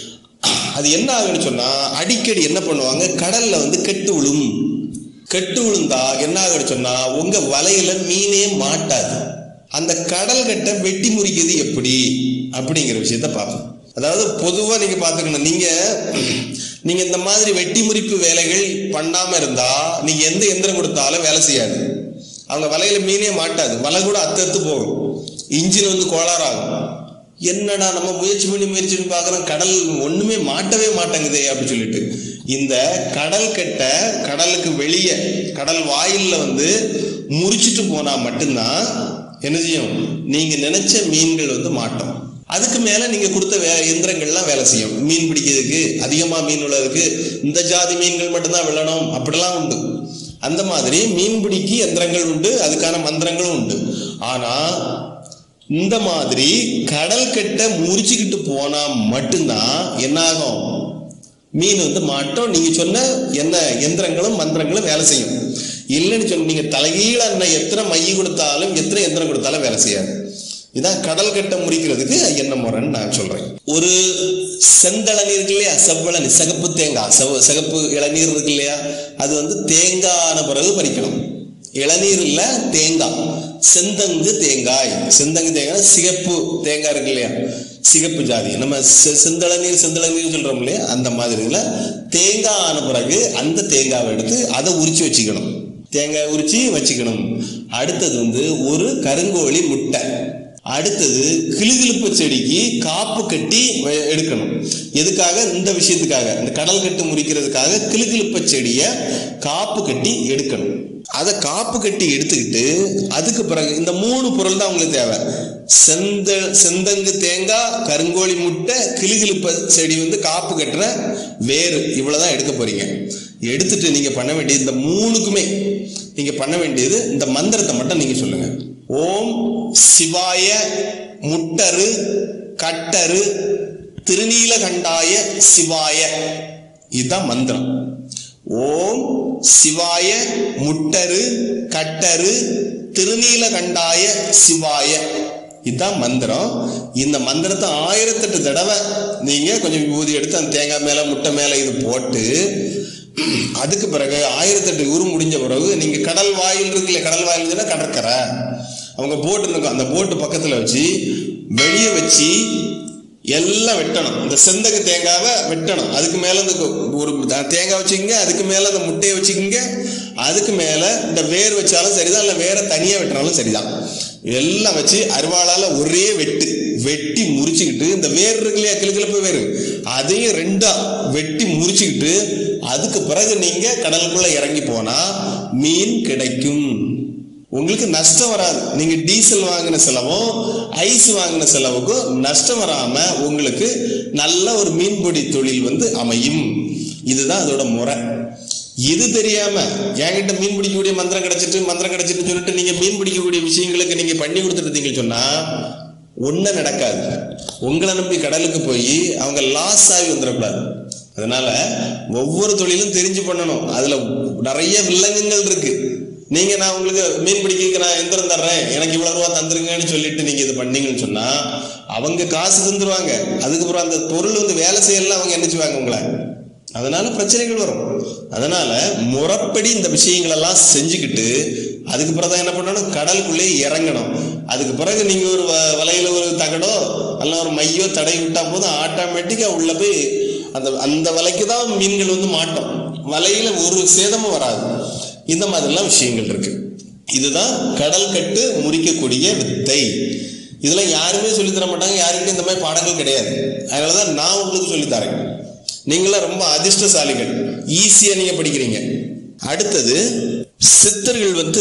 அது என்ன ஆகுன்னு சொன்னா அடிக்கடி என்ன பண்ணுவாங்க கடல்ல வந்து கெட்டு விழும் கெட்டு விழுந்தா என்ன ஆகுன்னு சொன்னா உங்க வலையில மீனே மாட்டாது அந்த கடல் கட்டை வெட்டி முறிக்கிறது எப்படி அப்படிங்கிற விஷயத்த பார்ப்போம் அதாவது பொதுவா நீங்க பாத்துக்கணும் நீங்க நீங்க இந்த மாதிரி வெட்டி முறிப்பு வேலைகள் பண்ணாம இருந்தா நீங்க எந்த எந்திரம் கொடுத்தாலும் வேலை செய்யாது அவங்க வலையில மீனே மாட்டாது வலை கூட அத்து அத்து போகும் இன்ஜின் வந்து கோளாறாகும் என்னடா நம்ம முயற்சி பண்ணி முயற்சி பண்ணி பார்க்குறோம் கடல் ஒண்ணுமே மாட்டவே மாட்டேங்குதே அப்படி சொல்லிட்டு இந்த கடல் கட்டை கடலுக்கு வெளியே கடல் வாயில்ல வந்து முறிச்சிட்டு போனா மட்டும்தான் என்ன செய்யும் நீங்க நினைச்ச மீன்கள் வந்து மாட்டோம் அதுக்கு மேல நீங்க கொடுத்த வே எந்திரங்கள்லாம் வேலை செய்யும் மீன் பிடிக்கிறதுக்கு அதிகமா மீன் உள்ளதுக்கு இந்த ஜாதி மீன்கள் மட்டும்தான் விழணும் அப்படிலாம் உண்டு அந்த மாதிரி மீன்பிடிக்கு எந்திரங்கள் உண்டு அதுக்கான மந்திரங்களும் உண்டு ஆனா இந்த மாதிரி கடல் கட்ட முறிச்சுக்கிட்டு போனா மட்டும்தான் என்ன ஆகும் மீன் வந்து மாட்டோம் நீங்க சொன்ன என்ன எந்திரங்களும் மந்திரங்களும் வேலை செய்யும் இல்லைன்னு சொன்ன நீங்க தலைகீழ என்ன எத்தனை மைய கொடுத்தாலும் எத்தனை எந்திரம் கொடுத்தாலும் வேலை செய்யாது இதான் கடல் கட்ட முறிக்கிறதுக்கு என்ன முறைன்னு நான் சொல்றேன் ஒரு செந்தளநீர் இருக்கு இல்லையா செவ்வளனி சிகப்பு தேங்காய் செவ சிகப்பு இளநீர் இருக்கு இல்லையா அது வந்து தேங்கான பிறகு பறிக்கணும் இளநீர் இல்ல தேங்காய் செந்தங்கு தேங்காய் செந்தங்கு தேங்காய் சிகப்பு தேங்காய் இருக்கு இல்லையா சிகப்பு ஜாதி நம்ம செ- செந்தளநீர் செந்தளநீர் சொல்றோம் இல்லையா அந்த மாதிரில தேங்காய் ஆன பிறகு அந்த தேங்காவை எடுத்து அதை உரிச்சு வச்சுக்கணும் தேங்காய் உரிச்சு வச்சுக்கணும் அடுத்தது வந்து ஒரு கருங்கோழி முட்டை அடுத்தது கிளுகிழுப்பு செடிக்கு காப்பு கட்டி வ- எடுக்கணும் எதுக்காக இந்த விஷயத்துக்காக இந்த கடல் கட்டு முறிக்கிறதுக்காக கிளுகிழுப்பு செடியை காப்பு கட்டி எடுக்கணும் அதை காப்பு கட்டி எடுத்துக்கிட்டு அதுக்கு பிறகு இந்த மூணு பொருள் தான் உங்களுக்கு தேவை செந்த செந்தங்கு தேங்காய் கருங்கோழி முட்டை கிளுகிழுப்ப செடி வந்து காப்பு கட்டுற வேறு இவ்வளவுதான் எடுக்க போறீங்க எடுத்துட்டு நீங்க பண்ண வேண்டியது இந்த மூணுக்குமே நீங்க பண்ண வேண்டியது இந்த மந்திரத்தை மட்டும் நீங்க சொல்லுங்க ஓம் சிவாய முட்டரு கட்டரு திருநீலகண்டாய சிவாய இதுதான் மந்திரம் ஓம் சிவாய முட்டரு கட்டரு திருநீலகண்டாய சிவாய இதுதான் மந்திரம் இந்த மந்திரத்தை ஆயிரத்தெட்டு தடவை நீங்க கொஞ்சம் விபூதி எடுத்து அந்த தேங்காய் மேல முட்டை மேல இது போட்டு அதுக்கு பிறகு ஆயிரத்தெட்டு உரு முடிஞ்ச பிறகு நீங்க கடல் வாயில் இருக்குல்ல கடல் வாயில் இருந்துச்சுன்னா கடற்கரை அவங்க போட்டு இருக்கும் அந்த போட்டு பக்கத்துல வச்சு வெளியே வச்சு எல்லாம் வெட்டணும் இந்த செந்தக தேங்காவை வெட்டணும் அதுக்கு மேல இந்த கொ- ஒரு த- தேங்காய் வச்சுக்கோங்க அதுக்கு மேல அந்த முட்டையை வச்சுக்கோங்க அதுக்கு மேல இந்த வேர் வச்சாலும் சரிதான் இல்ல வேற தனியா வெட்டினாலும் சரிதான் எல்லாம் வச்சு அருவாளால ஒரே வெட்டு வெட்டி முறிச்சுக்கிட்டு இந்த வேர் இருக்கு இல்லையா கிளுக்கிழப்பு வேறு அதையும் ரெண்டா வெட்டி முறிச்சுக்கிட்டு அதுக்கு பிறகு நீங்க கடலுக்குள்ள இறங்கி போனா மீன் கிடைக்கும் உங்களுக்கு நஷ்டம் வராது நீங்க டீசல் வாங்கின செலவும் ஐஸ் வாங்கின செலவுக்கும் நஷ்டம் வராம உங்களுக்கு நல்ல ஒரு மீன்பிடி தொழில் வந்து அமையும் இதுதான் அதோட முறை இது தெரியாம என்கிட்ட மீன் பிடிக்கக்கூடிய மந்திரம் கிடைச்சிட்டு மந்திரம் கிடைச்சிட்டு சொல்லிட்டு நீங்க மீன் பிடிக்கக்கூடிய விஷயங்களுக்கு நீங்க பண்ணி கொடுத்துருந்தீங்கன்னு சொன்னா ஒன்றும் நடக்காது உங்களை நம்பி கடலுக்கு போய் அவங்க லாஸ் ஆகி வந்துடக்கூடாது அதனால ஒவ்வொரு தொழிலும் தெரிஞ்சு பண்ணணும் அதுல நிறைய வில்லங்கங்கள் இருக்கு நீங்க நான் உங்களுக்கு மீன் பிடிக்க நான் எந்திரம் தர்றேன் எனக்கு இவ்வளவு ரூபா தந்துருங்கன்னு சொல்லிட்டு நீங்க இது பண்ணீங்கன்னு சொன்னா அவங்க காசு தந்துருவாங்க அதுக்கப்புறம் அந்த பொருள் வந்து வேலை செய்யலாம் அவங்க என்ன செய்வாங்க உங்களை அதனால பிரச்சனைகள் வரும் அதனால முறைப்படி இந்த விஷயங்கள் எல்லாம் செஞ்சுக்கிட்டு அதுக்கு பிறகு தான் என்ன பண்ணணும் கடலுக்குள்ளே இறங்கணும் அதுக்கு பிறகு நீங்க ஒரு வ- வலையில ஒரு தகடோ அல்ல ஒரு மையோ தடை விட்டா போதும் ஆட்டோமேட்டிக்கா உள்ள போய் அந்த அந்த வலைக்கு தான் மீன்கள் வந்து மாட்டோம் வலையில ஒரு சேதமும் வராது இந்த மாதிரிலாம் விஷயங்கள் இருக்கு இதுதான் கடல் கட்டு முறிக்கக்கூடிய வித்தை இதெல்லாம் யாருமே சொல்லித் தர மாட்டாங்க யாருக்கிட்டும் இந்த மாதிரி பாடங்கள் கிடையாது அதனாலதான் நான் உங்களுக்கு சொல்லித் தரேன் நீங்களாம் ரொம்ப அதிர்ஷ்டசாலிகள் ஈஸியா நீங்க படிக்கிறீங்க அடுத்தது சித்தர்கள் வந்து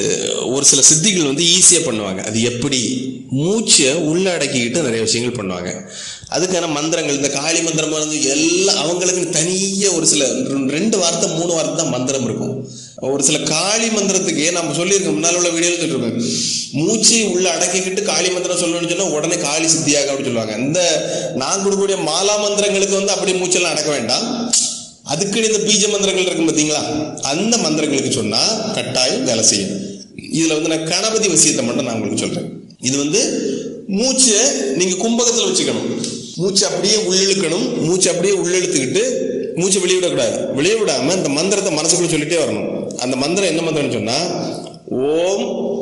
ஒரு சில சித்திகள் வந்து ஈஸியா பண்ணுவாங்க அது எப்படி மூச்சை உள்ள அடக்கிக்கிட்டு நிறைய விஷயங்கள் பண்ணுவாங்க அதுக்கான மந்திரங்கள் இந்த காளி மந்திரமா இருந்து எல்லாம் அவங்களுக்கு தனியா ஒரு சில ரெண்டு- ரெண்டு வார்த்தை மூணு வார்த்தை தான் மந்திரம் இருக்கும் ஒரு சில காளி மந்திரத்துக்கு நம்ம சொல்லியிருக்கோம் முன்னால உள்ள வீடியோல சொல்லிருக்கோம் மூச்சு உள்ள அடக்கிக்கிட்டு காளி மந்திரம் சொல்லணும்னு சொன்னா உடனே காளி சித்தியாக அப்படின்னு சொல்லுவாங்க இந்த நான் கொடுக்கக்கூடிய மாலா மந்திரங்களுக்கு வந்து அப்படி மூச்செல்லாம் அடக்க வேண்டாம் அதுக்கு இந்த பீஜ மந்திரங்கள் இருக்கும் பார்த்தீங்களா அந்த மந்திரங்களுக்கு சொன்னா கட்டாயம் வேலை செய்யும் இதுல வந்து நான் கணபதி விஷயத்தை மட்டும் நான் உங்களுக்கு சொல்றேன் இது வந்து மூச்சை நீங்க கும்பகத்துல வச்சுக்கணும் மூச்சு அப்படியே உள்ளிழுக்கணும் மூச்சு அப்படியே உள்ளிழுத்துக்கிட்டு மூச்சு வெளியே விடக்கூடாது வெளியே விடாம இந்த மந்திரத்தை மனசுக்குள்ள சொல்லிட்டே வரணும் அந்த மந்திரம் என்ன மந்திரம்னு சொன்னா ஓம்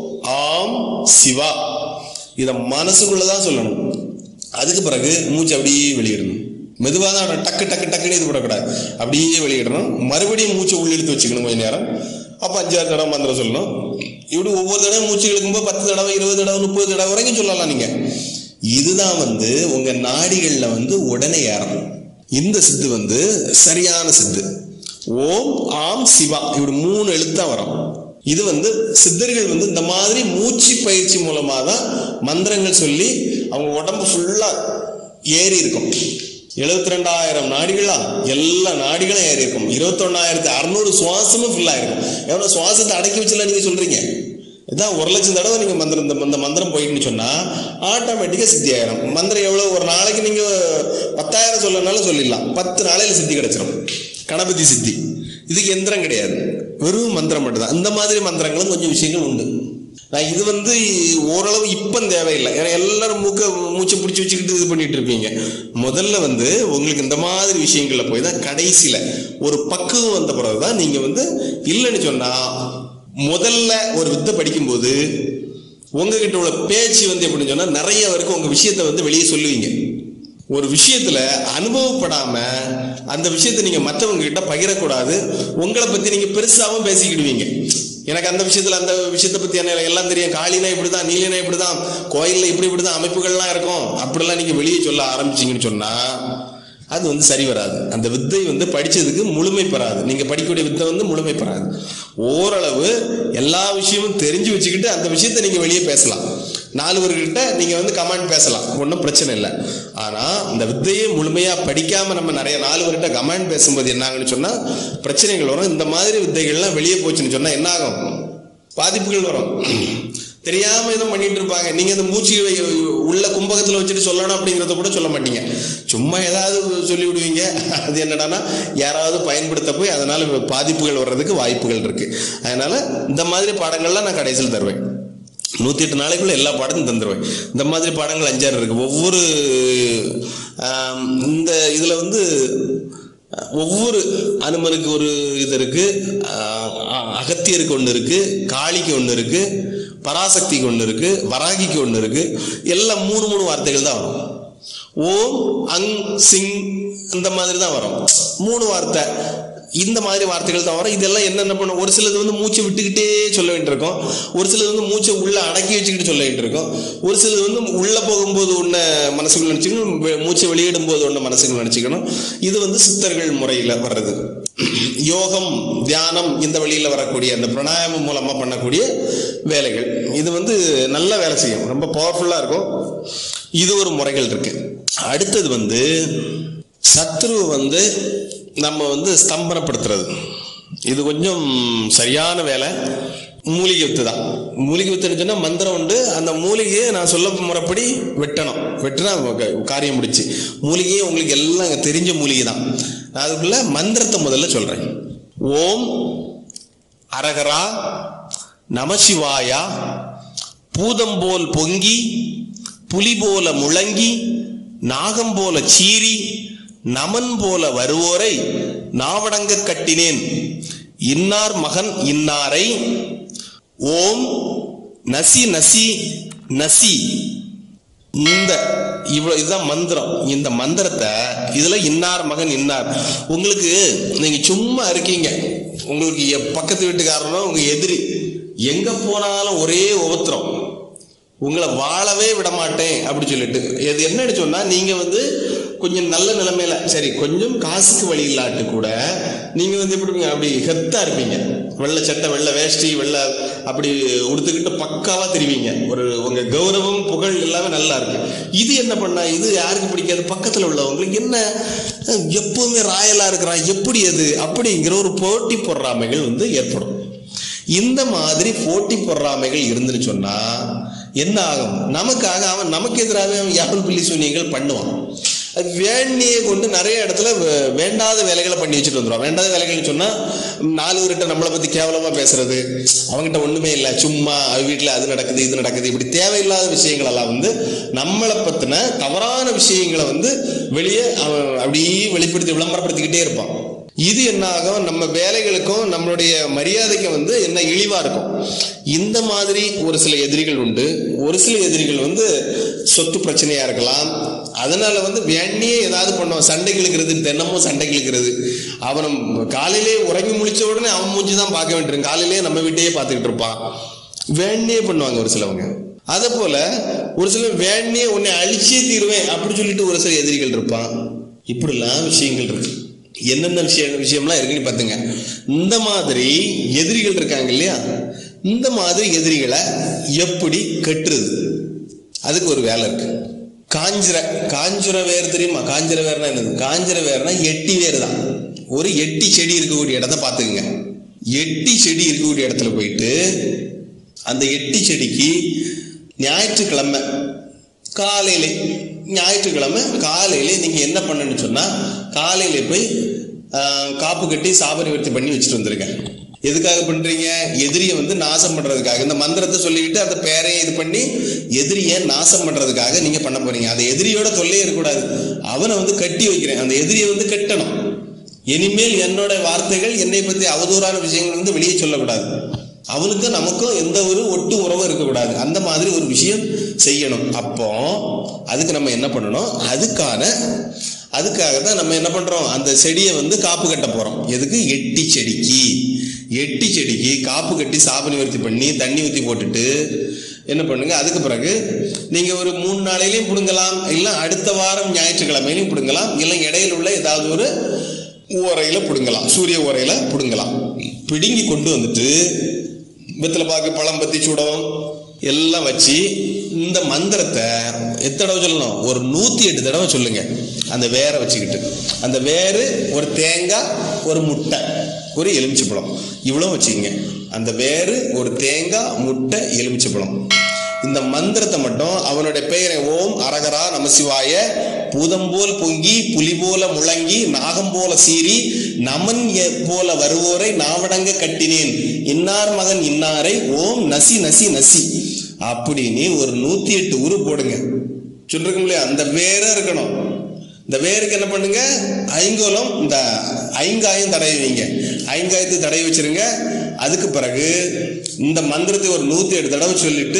ஆம் சிவா இதை மனசுக்குள்ளதான் சொல்லணும் அதுக்கு பிறகு மூச்சு அப்படியே வெளியிடணும் மெதுவாக தான் டக்கு டக்கு டக்குன்னு இது விடக்கூடாது அப்படியே வெளியிடணும் மறுபடியும் மூச்சை உள்ளிழுத்து வச்சுக்கணும் கொஞ்ச நேரம் அப்போ அஞ்சாறு தடவை மந்திரம் சொல்லணும் இப்படி ஒவ்வொரு தடவை மூச்சு இழுக்கும்போது பத்து தடவை இருபது தடவை முப்பது தடவை வரைக்கும் சொல்லலாம் நீங்க இதுதான் வந்து உங்க நாடிகள்ல வந்து உடனே ஏறும் இந்த சித்து வந்து சரியான சித்து ஓம் ஆம் சிவா இப்படி மூணு எழுத்தா வரும் இது வந்து சித்தர்கள் வந்து இந்த மாதிரி மூச்சு பயிற்சி மூலமா தான் மந்திரங்கள் சொல்லி அவங்க உடம்பு ஃபுல்லா ஏறி இருக்கும் எழுபத்தி ரெண்டாயிரம் நாடிகளா எல்லா நாடிகளும் ஏறி இருக்கும் இருபத்தொன்னாயிரத்தி அறுநூறு சுவாசமும் ஃபுல்லா இருக்கும் எவ்வளவு சுவாசத்தை அடக்கி வச்சுல நீங்க சொல்றீங்க இதான் ஒரு லட்சம் தடவை நீங்க மந்திரம் இந்த- இந்த மந்திரம் போயிட்டுன்னு சொன்னா ஆட்டோமேட்டிக்கா சித்தி ஆயிரும் மந்திரம் எவ்வளவு ஒரு நாளைக்கு நீங்க பத்தாயிரம் சொல்லனாலும் சொல்லிடலாம் பத்து நாளையில சித்தி கிடைச்சிரும் கணபதி சித்தி இதுக்கு எந்திரம் கிடையாது வெறும் மந்திரம் மட்டும்தான் இந்த மாதிரி மந்திரங்களும் கொஞ்சம் விஷயங்கள் உண்டு நான் இது வந்து ஓரளவு இப்ப தேவையில்லை ஏன்னா எல்லாரும் மூக்க மூச்சை பிடிச்சி வச்சுக்கிட்டு இது பண்ணிட்டு இருப்பீங்க முதல்ல வந்து உங்களுக்கு இந்த மாதிரி விஷயங்கள்ல போய் தான் கடைசியில ஒரு பக்குவம் வந்த பிறகுதான் நீங்க வந்து இல்லைன்னு சொன்னா முதல்ல ஒரு வித்தை படிக்கும்போது உங்ககிட்ட உள்ள பேச்சு வந்து எப்படின்னு சொன்னா நிறைய வரைக்கும் உங்க விஷயத்தை வந்து வெளியே சொல்லுவீங்க ஒரு விஷயத்துல அனுபவப்படாம அந்த விஷயத்தை நீங்க மற்றவங்க கிட்ட பகிரக்கூடாது உங்களை பத்தி நீங்க பெருசாவும் பேசிக்கிடுவீங்க எனக்கு அந்த விஷயத்துல அந்த விஷயத்தை பத்தி என்ன எல்லாம் தெரியும் காளினா இப்படிதான் நீலினா இப்படிதான் கோயில்ல இப்படி இப்படிதான் அமைப்புகள்லாம் இருக்கும் அப்படிலாம் நீங்க வெளியே சொல்ல ஆரம்பிச்சீங்கன்னு சொன்னா அது வந்து சரி வராது அந்த வித்தை வந்து படிச்சதுக்கு முழுமை பெறாது நீங்க படிக்கக்கூடிய வித்தை வந்து முழுமை பெறாது ஓரளவு எல்லா விஷயமும் தெரிஞ்சு வச்சுக்கிட்டு அந்த விஷயத்தை நீங்க வெளியே பேசலாம் நாலு பேர்கிட்ட நீங்க வந்து கமெண்ட் பேசலாம் ஒன்றும் பிரச்சனை இல்லை ஆனா இந்த வித்தையை முழுமையா படிக்காம நம்ம நிறைய நாலு பேர்கிட்ட கமெண்ட் பேசும்போது என்ன ஆகுன்னு சொன்னா பிரச்சனைகள் வரும் இந்த மாதிரி வித்தைகள்லாம் வெளியே போச்சுன்னு சொன்னா என்ன ஆகும் பாதிப்புகள் வரும் தெரியாம எதுவும் பண்ணிட்டு இருப்பாங்க நீங்க இந்த மூச்சு வை- உள்ள கும்பகத்துல வச்சுட்டு சொல்லணும் அப்படிங்கறத கூட சொல்ல மாட்டீங்க சும்மா ஏதாவது சொல்லி விடுவீங்க அது என்னடான்னா யாராவது பயன்படுத்த போய் அதனால பாதிப்புகள் வர்றதுக்கு வாய்ப்புகள் இருக்கு அதனால இந்த மாதிரி பாடங்கள்லாம் நான் கடைசியில் தருவேன் நூத்தி எட்டு நாளைக்குள்ள எல்லா பாடத்தையும் தந்துருவேன் இந்த மாதிரி பாடங்கள் அஞ்சாறு இருக்கு ஒவ்வொரு ஆம், இந்த இதுல வந்து ஒவ்வொரு அனுமனுக்கு ஒரு இது இருக்கு ஆஹ் அ- அகத்தியருக்கு ஒன்று இருக்கு காளிக்கு ஒன்று இருக்கு பராசக்திக்கு ஒன்று இருக்கு வராகிக்கு ஒன்று இருக்கு எல்லாம் மூணு மூணு வார்த்தைகள் தான் வரும் ஓம் அங் சிங் இந்த மாதிரி தான் வரும் மூணு வார்த்தை இந்த மாதிரி வார்த்தைகள் தான் வரும் இதெல்லாம் என்னென்ன பண்ணும் ஒரு சிலது வந்து மூச்சை விட்டுக்கிட்டே சொல்ல வேண்டியிருக்கும் ஒரு சிலது வந்து மூச்சை உள்ள அடக்கி வச்சுக்கிட்டு சொல்ல வேண்டியிருக்கும் ஒரு சிலது வந்து உள்ள போகும்போது ஒன்று மனசுக்குள்ள நினச்சிக்கணும் வெ- மூச்சை வெளியிடும் போது ஒன்று மனசுக்குள்ள நினச்சிக்கணும் இது வந்து சித்தர்கள் முறையில் வர்றது யோகம் தியானம் இந்த வழியில் வரக்கூடிய அந்த பிராணாயாமம் மூலமா பண்ணக்கூடிய வேலைகள் இது வந்து நல்ல வேலை செய்யும் ரொம்ப பவர்ஃபுல்லா இருக்கும் இது ஒரு முறைகள் இருக்கு அடுத்தது வந்து சத்ரு வந்து நம்ம வந்து ஸ்தம்பனப்படுத்துறது இது கொஞ்சம் சரியான வேலை மூலிகை வித்து தான் மூலிகை வித்துன்னு சொன்னா மந்திரம் உண்டு அந்த மூலிகையை நான் சொல்ல முறைப்படி வெட்டணும் வெட்டினா க- காரியம் முடிச்சு மூலிகையே உங்களுக்கு எல்லாம் அங்க தெரிஞ்ச மூலிகை தான் நான் அதுக்குள்ள மந்திரத்தை முதல்ல சொல்றேன் ஓம் அரகரா நமசிவாயா பூதம் போல் பொங்கி புலி போல முழங்கி நாகம் போல சீறி நமன் போல வருவோரை நாவடங்க கட்டினேன் இன்னார் மகன் இன்னாரை ஓம் நசி நசி நசி இந்த இவ்வளவு இதுதான் மந்திரம் இந்த மந்திரத்தை இதுல இன்னார் மகன் இன்னார் உங்களுக்கு நீங்க சும்மா இருக்கீங்க உங்களுக்கு எ- பக்கத்து வீட்டுக்காரனோ உங்க எதிரி எங்க போனாலும் ஒரே உபத்திரம் உங்களை வாழவே விட மாட்டேன் அப்படி சொல்லிட்டு இது என்னன்னு சொன்னா நீங்க வந்து கொஞ்சம் நல்ல நிலைமையில சரி கொஞ்சம் காசுக்கு வழி இல்லாட்டு கூட நீங்க வந்து எப்படி இருப்பீங்க? அப்படி ஹெத்தா இருப்பீங்க வெள்ளை சட்டை வெள்ளை வேஷ்டி வெள்ளை அப்படி உடுத்துக்கிட்டு பக்காவா தெரிவிங்க ஒரு உங்க கௌரவம் புகழ் எல்லாமே நல்லா இருக்கு இது என்ன பண்ணா இது யாருக்கு பிடிக்காது பக்கத்துல உள்ளவங்களுக்கு என்ன அஹ், எப்பவுமே ராயலா இருக்கிறான் எப்படி அது அப்படிங்கிற ஒரு போட்டி பொறாமைகள் வந்து ஏற்படும் இந்த மாதிரி போட்டி பொறாமைகள் இருந்துன்னு சொன்னா என்ன ஆகும் நமக்காக அவன் நமக்கு எதிராக அவன் யாரும் பிள்ளை சூனியங்கள் பண்ணுவான் அது வேண்ணியை கொண்டு நிறைய இடத்துல வே- வேண்டாத வேலைகளை பண்ணி வச்சுட்டு வந்துடும் வேண்டாத வேலைகள்னு சொன்னா நாலு பேர்கிட்ட நம்மளை பத்தி கேவலமா பேசுறது அவங்ககிட்ட ஒண்ணுமே இல்லை சும்மா அவ வீட்டுல அது நடக்குது இது நடக்குது இப்படி தேவையில்லாத விஷயங்கள் எல்லாம் வந்து நம்மளை பத்தின தவறான விஷயங்களை வந்து வெளியே அவன் அப்படியே வெளிப்படுத்தி விளம்பரப்படுத்திக்கிட்டே இருப்பான் இது என்ன ஆகும் நம்ம வேலைகளுக்கும் நம்மளுடைய மரியாதைக்கும் வந்து என்ன இழிவா இருக்கும் இந்த மாதிரி ஒரு சில எதிரிகள் உண்டு ஒரு சில எதிரிகள் வந்து சொத்து பிரச்சனையா இருக்கலாம் அதனால வந்து வேண்டியே ஏதாவது பண்ணுவான் சண்டை இழுக்கிறது தினமும் சண்டை இழுக்கிறது அவன் காலையிலே உறங்கி முழிச்ச உடனே அவன் மூஞ்சி தான் பார்க்க வேண்டியிருக்கும் காலையிலே நம்ம வீட்டையே பார்த்துக்கிட்டு இருப்பான் வேண்டியே பண்ணுவாங்க ஒரு சிலவங்க அதே போல ஒரு சிலர் வேண்டியே உன்னை அழிச்சே தீருவேன் அப்படி சொல்லிட்டு ஒரு சில எதிரிகள் இருப்பான் இப்படிலாம் விஷயங்கள் இருக்கு என்னென்ன விஷயம் விஷயம்லாம் இருக்குன்னு பார்த்துங்க இந்த மாதிரி எதிரிகள் இருக்காங்க இல்லையா இந்த மாதிரி எதிரிகளை எப்படி கட்டுறது அதுக்கு ஒரு வேலை இருக்கு காஞ்சிர காஞ்சுர வேர் தெரியுமா காஞ்சிர வேர்னா என்னது காஞ்சிர வேர்னா எட்டி வேர் தான் ஒரு எட்டி செடி இருக்கக்கூடிய இடத்த பார்த்துக்குங்க எட்டி செடி இருக்கக்கூடிய இடத்துல போயிட்டு அந்த எட்டி செடிக்கு ஞாயிற்றுக்கிழமை காலையிலே ஞாயிற்றுக்கிழமை காலையிலே நீங்க என்ன பண்ணணும்னு சொன்னா காலையில போய் ஆஹ், காப்பு கட்டி சாபரி விருத்தி பண்ணி வச்சுட்டு வந்துருங்க எதுக்காக பண்றீங்க எதிரியை வந்து நாசம் பண்றதுக்காக இந்த மந்திரத்தை சொல்லிக்கிட்டு அந்த பேரையும் இது பண்ணி எதிரியை நாசம் பண்றதுக்காக நீங்க பண்ண போறீங்க அந்த எதிரியோட தொல்லையே இருக்கக்கூடாது அவனை வந்து கட்டி வைக்கிறேன் அந்த எதிரியை வந்து கட்டணும் இனிமேல் என்னோட வார்த்தைகள் என்னை பத்தி அவதூறான விஷயங்கள் வந்து வெளியே சொல்லக்கூடாது அவனுக்கும் நமக்கும் எந்த ஒரு ஒட்டு உறவும் இருக்கக்கூடாது அந்த மாதிரி ஒரு விஷயம் செய்யணும் அப்போ அதுக்கு நம்ம என்ன பண்ணணும் அதுக்கான அதுக்காக தான் நம்ம என்ன பண்றோம் அந்த செடியை வந்து காப்பு கட்ட போறோம் எதுக்கு எட்டி செடிக்கு எட்டி செடிக்கு காப்பு கட்டி சாப நிவர்த்தி பண்ணி தண்ணி ஊற்றி போட்டுட்டு என்ன பண்ணுங்க அதுக்கு பிறகு நீங்க ஒரு மூணு நாளையிலையும் பிடுங்கலாம் இல்லை அடுத்த வாரம் ஞாயிற்றுக்கிழமையிலையும் பிடுங்கலாம் இல்லை இடையில உள்ள ஏதாவது ஒரு ஓரையில பிடுங்கலாம் சூரிய ஓரையில பிடுங்கலாம் பிடுங்கி கொண்டு வந்துட்டு வெத்தலை பாக்கு பழம் பத்தி சுடம் எல்லாம் வச்சு இந்த மந்திரத்தை எத்தனை தடவை சொல்லணும் ஒரு நூத்தி எட்டு தடவை சொல்லுங்க அந்த வேரை வச்சுக்கிட்டு அந்த வேறு ஒரு தேங்காய் ஒரு முட்டை ஒரு எலுமிச்சைப்பழம் இவ்வளோ வச்சுக்கங்க அந்த வேறு ஒரு தேங்காய் முட்டை எலுமிச்சைப்பழம் இந்த மந்திரத்தை மட்டும் அவனுடைய பெயரை ஓம் அரகரா நமசிவாய பூதம் போல் பொங்கி புலி போல முழங்கி நாகம் போல சீறி நமன் எ- போல வருவோரை நாவடங்க கட்டினேன் இன்னார் மகன் இன்னாரை ஓம் நசி நசி நசி அப்படின்னு ஒரு நூத்தி எட்டு உரு போடுங்க சொல்லிருக்கோம் இல்லையா அந்த வேற இருக்கணும் இந்த வேருக்கு என்ன பண்ணுங்க ஐங்கோலம் இந்த ஐங்காயம் தடவி வைங்க ஐங்காயத்தை தடவி வச்சிருங்க அதுக்கு பிறகு இந்த மந்திரத்தை ஒரு நூத்தி எட்டு தடவை சொல்லிட்டு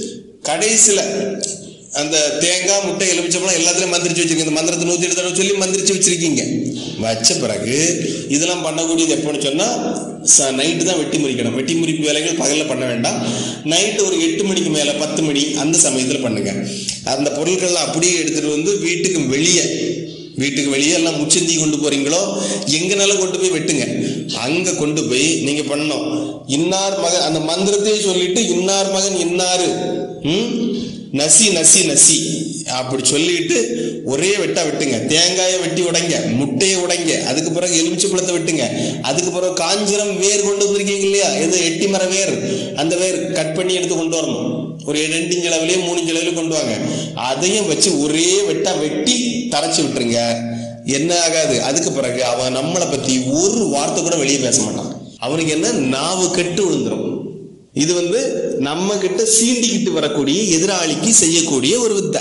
கடைசியில அந்த தேங்காய் முட்டை எலுமிச்சம்பழம் எல்லாத்துலயும் மந்திரிச்சு வச்சிருக்கீங்க இந்த மந்திரத்தை நூத்தி எட்டு தடவை சொல்லி மந்திரிச்சு வச்சிருக்கீங்க வச்ச பிறகு இதெல்லாம் பண்ணக்கூடியது எப்போன்னு சொன்னா நைட்டு தான் வெட்டி முறிக்கணும் வெட்டி முறிப்பு வேலைகள் பகல்ல பண்ண வேண்டாம் நைட்டு ஒரு எட்டு மணிக்கு மேல பத்து மணி அந்த சமயத்துல பண்ணுங்க அந்த பொருட்கள்லாம் அப்படியே எடுத்துட்டு வந்து வீட்டுக்கு வெளியே வீட்டுக்கு வெளியே எல்லாம் முச்சந்தி கொண்டு போறீங்களோ எங்கனாலும் கொண்டு போய் வெட்டுங்க அங்க கொண்டு போய் நீங்க பண்ணணும் இன்னார் மகன் அந்த மந்திரத்தையே சொல்லிட்டு இன்னார் மகன் இன்னாரு ம்? நசி நசி நசி அப்படி சொல்லிட்டு ஒரே வெட்டா வெட்டுங்க தேங்காயை வெட்டி உடைங்க முட்டையை உடைங்க அதுக்கு பிறகு எலுமிச்சை பழத்தை வெட்டுங்க அதுக்கு பிறகு காஞ்சிரம் வேர் கொண்டு வந்திருக்கீங்க இல்லையா எது எட்டி மர வேர் அந்த வேர் கட் பண்ணி எடுத்து கொண்டு வரணும் ஒரு ரெண்டு இன்ச் அளவுலயே மூணு இன்ச் அளவுல கொண்டு வாங்க அதையும் வச்சு ஒரே வெட்டா வெட்டி தரைச்சு விட்டுருங்க என்ன ஆகாது அதுக்கு பிறகு அவன் நம்மளை பத்தி ஒரு வார்த்தை கூட வெளியே பேச மாட்டான் அவனுக்கு என்ன நாவு கெட்டு விழுந்துரும் இது வந்து நம்ம கிட்ட சீண்டிக்கிட்டு வரக்கூடிய எதிராளிக்கு செய்யக்கூடிய ஒரு வித்தை